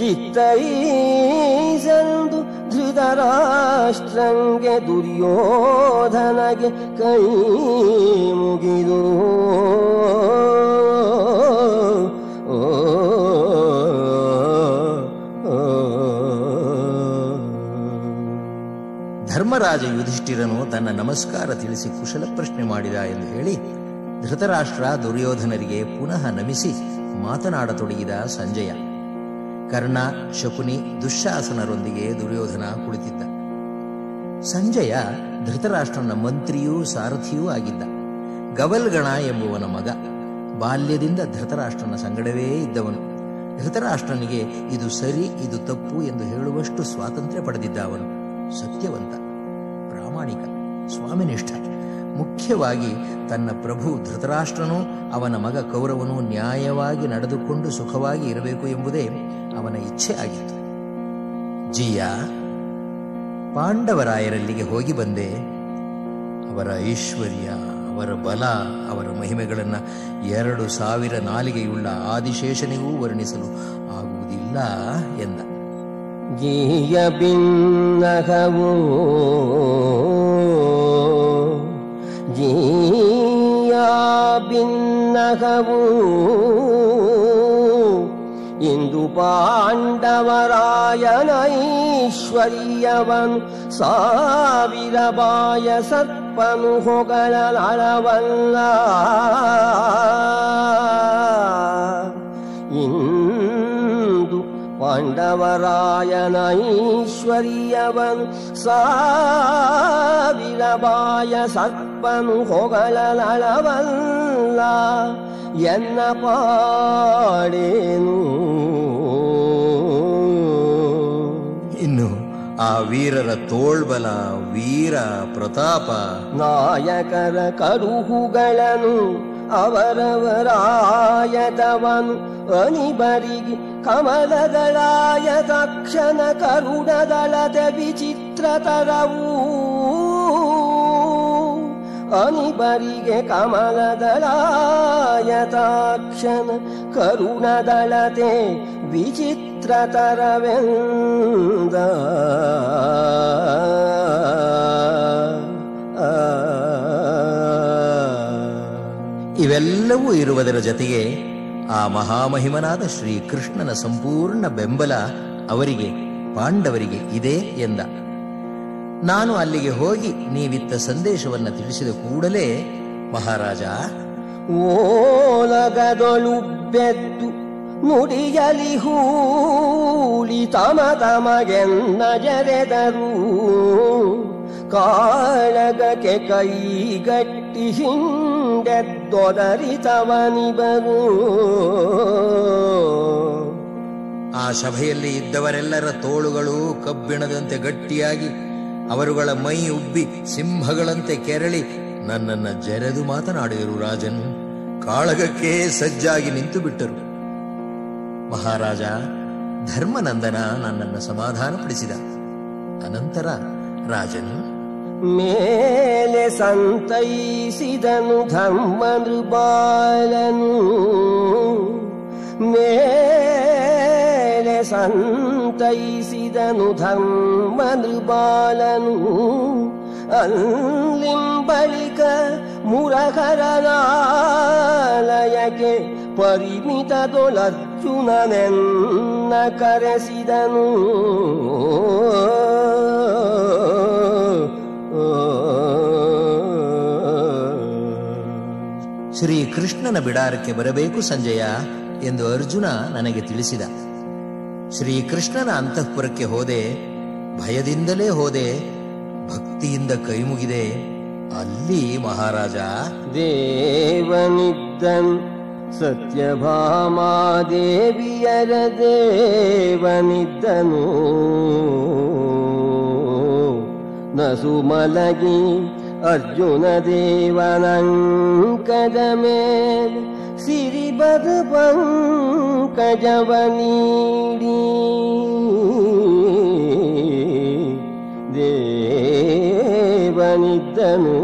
ಚಿತ್ತೈಸಂದು ಧೃತರಾಷ್ಟ್ರಂಗೆ ದುರ್ಯೋಧನಗೆ ಕೈ ಮುಗಿದು ಓ, ಓ, ಧರ್ಮರಾಜ ಯುಧಿಷ್ಠಿರನು ತನ್ನ ನಮಸ್ಕಾರ ತಿಳಿಸಿ ಕುಶಲ ಪ್ರಶ್ನೆ ಮಾಡಿದ ಎಂದು ಹೇಳಿ ಧೃತರಾಷ್ಟ್ರ ದುರ್ಯೋಧನರಿಗೆ ಪುನಃ ನಮಿಸಿ ಮಾತನಾಡತೊಡಗಿದ ಸಂಜಯ ಕರ್ಣ ಶಕುನಿ ದುಶ್ಯಾಸನರೊಂದಿಗೆ ದುರ್ಯೋಧನ ಕುಳಿತಿದ್ದ ಸಂಜಯ ಧೃತರಾಷ್ಟ್ರನ ಮಂತ್ರಿಯೂ ಸಾರಥಿಯೂ ಆಗಿದ್ದ ಗವಲ್ಗಣ ಎಂಬುವನ ಮಗ ಬಾಲ್ಯದಿಂದ ಧೃತರಾಷ್ಟ್ರನ ಸಂಗಡವೇ ಇದ್ದವನು ಧೃತರಾಷ್ಟ್ರನಿಗೆ ಇದು ಸರಿ ಇದು ತಪ್ಪು ಎಂದು ಹೇಳುವಷ್ಟು ಸ್ವಾತಂತ್ರ್ಯ ಪಡೆದಿದ್ದ ಅವನು ಸತ್ಯವಂತ ಪ್ರಾಮಾಣಿಕ ಸ್ವಾಮಿನಿಷ್ಠ ಮುಖ್ಯವಾಗಿ ತನ್ನ ಪ್ರಭು ಧೃತರಾಷ್ಟ್ರನೂ ಅವನ ಮಗ ಕೌರವನು ನ್ಯಾಯವಾಗಿ ನಡೆದುಕೊಂಡು ಸುಖವಾಗಿ ಇರಬೇಕು ಎಂಬುದೇ ಅವನ ಇಚ್ಛೆ ಆಗಿತ್ತು ಜಿಯ ಪಾಂಡವರಾಯರಲ್ಲಿಗೆ ಹೋಗಿ ಬಂದೆ ಅವರ ಐಶ್ವರ್ಯ ಅವರ ಬಲ ಅವರ ಮಹಿಮೆಗಳನ್ನು ಎರಡು ಸಾವಿರ ನಾಲಿಗೆಯುಳ್ಳ ಆದಿಶೇಷನಿಗೂ ವರ್ಣಿಸಲು ಆಗುವುದಿಲ್ಲ ಎಂದ ಗೀಯ ಭಿನ್ನಹವು ಗೀಯ ಭಿನ್ನಹವು ಇಂದು ಪಾಂಡವರಾಯನ ಐಶ್ವರ್ಯವನು ಸಾವಿರ ಬಾಯ ಸರ್ಪನು ಹೊಗಳಲವಲ್ಲ ಇಂದು ಪಾಂಡವರಾಯನ ಐಶ್ವರ್ಯವನು ಸಾವಿರ ಬಾಯ ಸರ್ಪನು ಹೊಗಳಲವಲ್ಲ ಎನ್ನ ಪಾಡೇನು ಇನ್ನು ಆ ವೀರರ ತೋಳ್ಬಲ ವೀರ ಪ್ರತಾಪ ನಾಯಕರ ಕರುಹುಗಳನ್ನು ಅವರವರಾಯದವನು ಅನಿಬರಿಗೆ ಕಮಲದಳಾಯ ತಕ್ಷಣ ಕರುಣದಳತೆ ವಿಚಿತ್ರತರವೂ ಅನಿಬರಿಗೆ ಕಮಲದಳಾಯ ತಾಕ್ಷಣ ಕರುಣದಳತೆ ವಿಚಿತ್ರತರವೆಂದ ಇವೆಲ್ಲವೂ ಇರುವುದರ ಜತೆಗೆ ಆ ಮಹಾಮಹಿಮನಾದ ಶ್ರೀಕೃಷ್ಣನ ಸಂಪೂರ್ಣ ಬೆಂಬಲ ಅವರಿಗೆ ಪಾಂಡವರಿಗೆ ಇದೆ ಎಂದ ನಾನು ಅಲ್ಲಿಗೆ ಹೋಗಿ ನೀವಿತ್ತ ಸಂದೇಶವನ್ನ ತಿಳಿಸಿದ ಕೂಡಲೇ ಮಹಾರಾಜ ಓಲಗದೊಳು ಬೆದ್ದು ನುಡಿಯಲಿ ಹೂಳಿ ತಮ ತಮಗೆನ್ನ ಜರೆದರು ಕಾಳಗಕ್ಕೆ ಕೈಗಟ್ಟಿ ಹಿಂಡೆದ್ದೊದರಿತವನಿಬರು ಆ ಸಭೆಯಲ್ಲಿ ಇದ್ದವರೆಲ್ಲರ ತೋಳುಗಳು ಕಬ್ಬಿಣದಂತೆ ಗಟ್ಟಿಯಾಗಿ ಅವರುಗಳ ಮೈ ಉಬ್ಬಿ ಸಿಂಹಗಳಂತೆ ಕೆರಳಿ ನನ್ನನ್ನ ಜರೆದು ಮಾತನಾಡಿದರು ರಾಜನ್ ಕಾಳಗಕ್ಕೆ ಸಜ್ಜಾಗಿ ನಿಂತು ಬಿಟ್ಟರು ಮಹಾರಾಜ ಧರ್ಮನಂದನ ನನ್ನನ್ನು ಸಮಾಧಾನಪಡಿಸಿದ ಅನಂತರ ರಾಜನು ಮೇಲೆ ಸಂತೈಸಿದನು ಧರ್ಮ ನೃಪಾಲನು ಮೇಲೆ ಸಂತೈಸಿದನು ಧರ್ಮ ನೃಪಾಲನು ಅಲ್ಲಿಂಬಳಿಕ ಮುರಹರನಾಲಯಕ್ಕೆ ಪರಿಮಿತದೊಳರ್ಜುನನೆನ್ನ ಕರೆಸಿದನು ಶ್ರೀ ಕೃಷ್ಣನ ಬಿಡಾರಕ್ಕೆ ಬರಬೇಕು ಸಂಜಯ ಎಂದು ಅರ್ಜುನ ನನಗೆ ತಿಳಿಸಿದ ಶ್ರೀಕೃಷ್ಣನ ಅಂತಃಪುರಕ್ಕೆ ಹೋದೆ ಭಯದಿಂದಲೇ ಹೋದೆ ಭಕ್ತಿಯಿಂದ ಕೈಮುಗಿದೆ ಅಲ್ಲಿ ಮಹಾರಾಜ ದೇವನಿದ್ದನ್ ಸತ್ಯಭಾಮಾದೇವಿಯರ ದೇವನಿದ್ದನು ನಸು ಮಲಗಿ ಅರ್ಜುನ ದೇವನಂಕದ ಮೇಲೆ ಸಿರಿಬದ ಪಂಕಜವ ನೀಡಿ ದೇವನಿದ್ದನು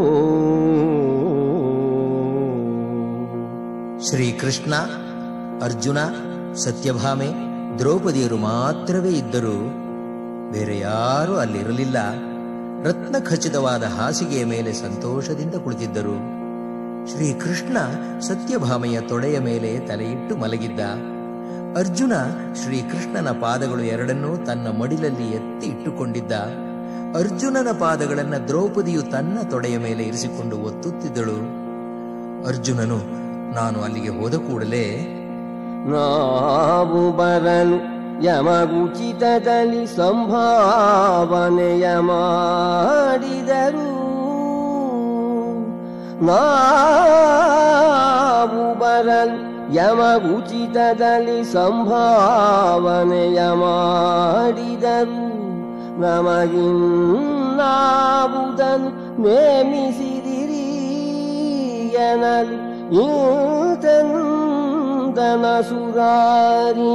ಶ್ರೀಕೃಷ್ಣ ಅರ್ಜುನ ಸತ್ಯಭಾಮೆ ದ್ರೌಪದಿಯರು ಮಾತ್ರವೇ ಇದ್ದರು ಬೇರೆ ಯಾರೂ ಅಲ್ಲಿರಲಿಲ್ಲ ರತ್ನ ಖಚಿತವಾದ ಹಾಸಿಗೆಯ ಮೇಲೆ ಸಂತೋಷದಿಂದ ಕುಳಿತಿದ್ದರು ಶ್ರೀಕೃಷ್ಣ ಸತ್ಯಭಾಮೆಯ ತೊಡೆಯ ಮೇಲೆ ತಲೆಯಿಟ್ಟು ಮಲಗಿದ್ದ ಅರ್ಜುನ ಶ್ರೀಕೃಷ್ಣನ ಪಾದಗಳು ಎರಡನ್ನೂ ತನ್ನ ಮಡಿಲಲ್ಲಿ ಎತ್ತಿ ಇಟ್ಟುಕೊಂಡಿದ್ದ ಅರ್ಜುನನ ಪಾದಗಳನ್ನ ದ್ರೌಪದಿಯು ತನ್ನ ತೊಡೆಯ ಮೇಲೆ ಇರಿಸಿಕೊಂಡು ಒತ್ತುತ್ತಿದ್ದಳು ಅರ್ಜುನನು ನಾನು ಅಲ್ಲಿಗೆ ಹೋದ ಕೂಡಲೇ ನಾವು ಬರಲು ಯಮಗುಚಿತದಲ್ಲಿ ಸಂಭಾವನೆಯ ಮಾಡಿದರು ನಾವು ಬರಲು ಯಮಗುಚಿತದಲ್ಲಿ ಸಂಭಾವನೆಯ ಮಾಡಿದರು ನಮಗಿನ್ನಾವುದನ್ನು ನೇಮಿಸಿದಿರಿ ಎನಲು ಇಂತಂದನ ಸುರಾರಿ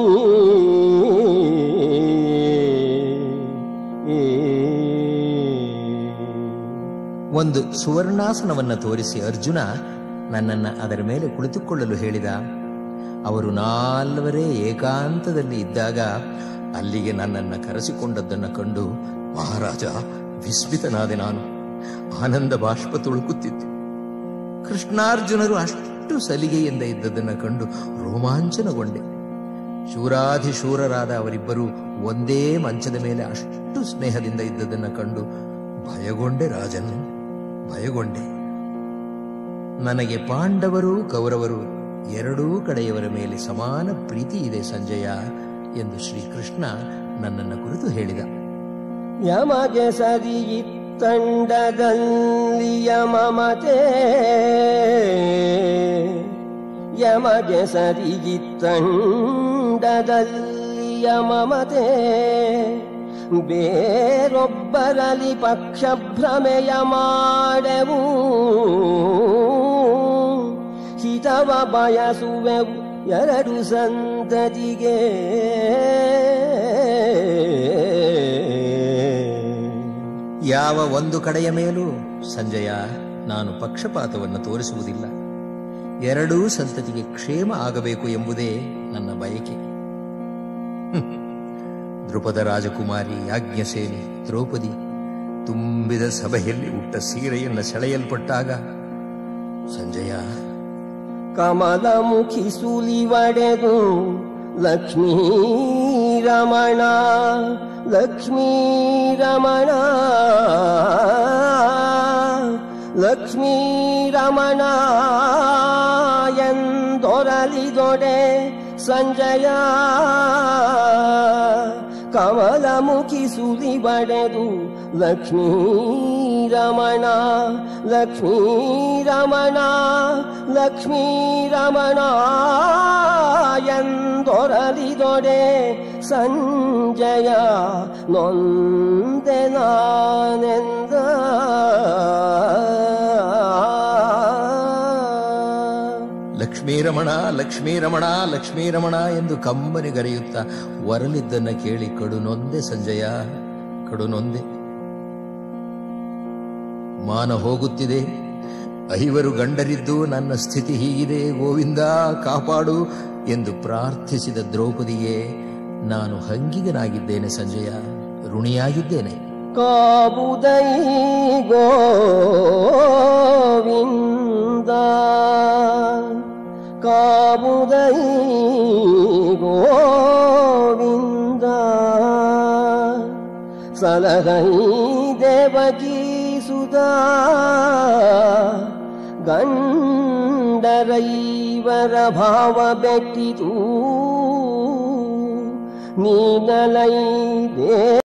ಒಂದು ಸುವರ್ಣಾಸನವನ್ನ ತೋರಿಸಿ ಅರ್ಜುನ ನನ್ನನ್ನ ಅದರ ಮೇಲೆ ಕುಳಿತುಕೊಳ್ಳಲು ಹೇಳಿದ ಅವರು ನಾಲ್ವರೇ ಏಕಾಂತದಲ್ಲಿ ಇದ್ದಾಗ ಅಲ್ಲಿಗೆ ನನ್ನನ್ನ ಕರೆಸಿಕೊಂಡದ್ದನ್ನು ಕಂಡು ಮಹಾರಾಜ ವಿಸ್ಮಿತನಾದೆ ನಾನು ಆನಂದ ಬಾಷ್ಪ ತುಳುಕುತ್ತಿತ್ತು ಕೃಷ್ಣಾರ್ಜುನರು ಅಷ್ಟು ಸಲಿಗೆಯಿಂದ ಇದ್ದದನ್ನು ಕಂಡು ರೋಮಾಂಚನಗೊಂಡೆ ಶೂರಾಧಿಶೂರರಾದ ಅವರಿಬ್ಬರು ಒಂದೇ ಮಂಚದ ಮೇಲೆ ಅಷ್ಟು ಸ್ನೇಹದಿಂದ ಇದ್ದದನ್ನು ಕಂಡು ಭಯಗೊಂಡೆ ರಾಜನ್ ಭಯಗೊಂಡೆ ನನಗೆ ಪಾಂಡವರು ಕೌರವರು ಎರಡೂ ಕಡೆಯವರ ಮೇಲೆ ಸಮಾನ ಪ್ರೀತಿ ಇದೆ ಸಂಜಯ ಎಂದು ಶ್ರೀಕೃಷ್ಣ ನನ್ನನ್ನು ಕುರಿತು ಹೇಳಿದ ಯಮಗೆ ಸರಿಯಿತ್ತಂಡದಲ್ಲಿ ಯಮಮತೆ ಯಮಗೆ ಸರಿಯಿತ್ತಂಡದಲ್ಲಿ ಯಮಮತೆ ಬೇರೊಬ್ಬರಲಿ ಪಕ್ಷ ಭ್ರಮೆಯ ಮಾಡೆವು ಹಿತವ ಬಯಸುವೆವು ಎರಡು ಸಂತತಿಗೆ ಯಾವ ಒಂದು ಕಡೆಯ ಮೇಲೂ ಸಂಜಯ ನಾನು ಪಕ್ಷಪಾತವನ್ನು ತೋರಿಸುವುದಿಲ್ಲ ಎರಡೂ ಸಂತತಿಗೆ ಕ್ಷೇಮ ಆಗಬೇಕು ಎಂಬುದೇ ನನ್ನ ಬಯಕೆ ಹ್ಮ್. ದೃಪದ ರಾಜಕುಮಾರಿ ಯಾಜ್ಞಸೇನಿ ದ್ರೌಪದಿ ತುಂಬಿದ ಸಭೆಯಲ್ಲಿ ಉಟ್ಟ ಸೀರೆಯನ್ನ ಸೆಳೆಯಲ್ಪಟ್ಟಾಗ ಸಂಜಯ ಕಮಲಮುಖಿ ಸುಲಿವಡೆದು ಲಕ್ಷ್ಮೀ ರಮಣ ಲಕ್ಷ್ಮೀ ರಮಣ ಲಕ್ಷ್ಮೀ ರಮಣ ಎಂದೊರಲಿದೊಡೆ ಸಂಜಯ ಕಮಲಮುಖಿ ಸುಲಿಬಡೆದು ಲಕ್ಷ್ಮೀ ರಮಣ ಲಕ್ಷ್ಮೀ ರಮಣ ಲಕ್ಷ್ಮೀ ರಮಣ ಎಂದೊರಲಿದೊಡೆ ಸಂಜಯ ನೊಂದೆ ನಾನೆಂದ ಲಕ್ಷ್ಮೀರಮಣ ಲಕ್ಷ್ಮೀರಮಣ ಲಕ್ಷ್ಮೀರಮಣ ಎಂದು ಕಂಬನಿಗರೆಯುತ್ತಾ ವರಲಿದ್ದನ್ನ ಕೇಳಿ ಕಡು ನೊಂದೆ ಸಂಜಯ ಕಡು ನೊಂದೆ ಮಾನ ಹೋಗುತ್ತಿದೆ ಐವರು ಗಂಡರಿದ್ದು ನನ್ನ ಸ್ಥಿತಿ ಹೀಗಿದೆ ಗೋವಿಂದ ಕಾಪಾಡು ಎಂದು ಪ್ರಾರ್ಥಿಸಿದ ದ್ರೌಪದಿಗೆ ನಾನು ಹಂಗಿಗನಾಗಿದ್ದೇನೆ ಸಂಜಯ ಋಣಿಯಾಗಿದ್ದೇನೆ ಕಾಬುದೈ ಗೋವಿಂದ ಕಾಬುದೈ ಗೋವಿಂದ ಸಲಹೈ ದೇವಕೀ ಸುಧಾ ಗಂಡರೈವರ ಭಾವ ಬೆಟ್ಟಿತು ನೀನಲೈ ದೇ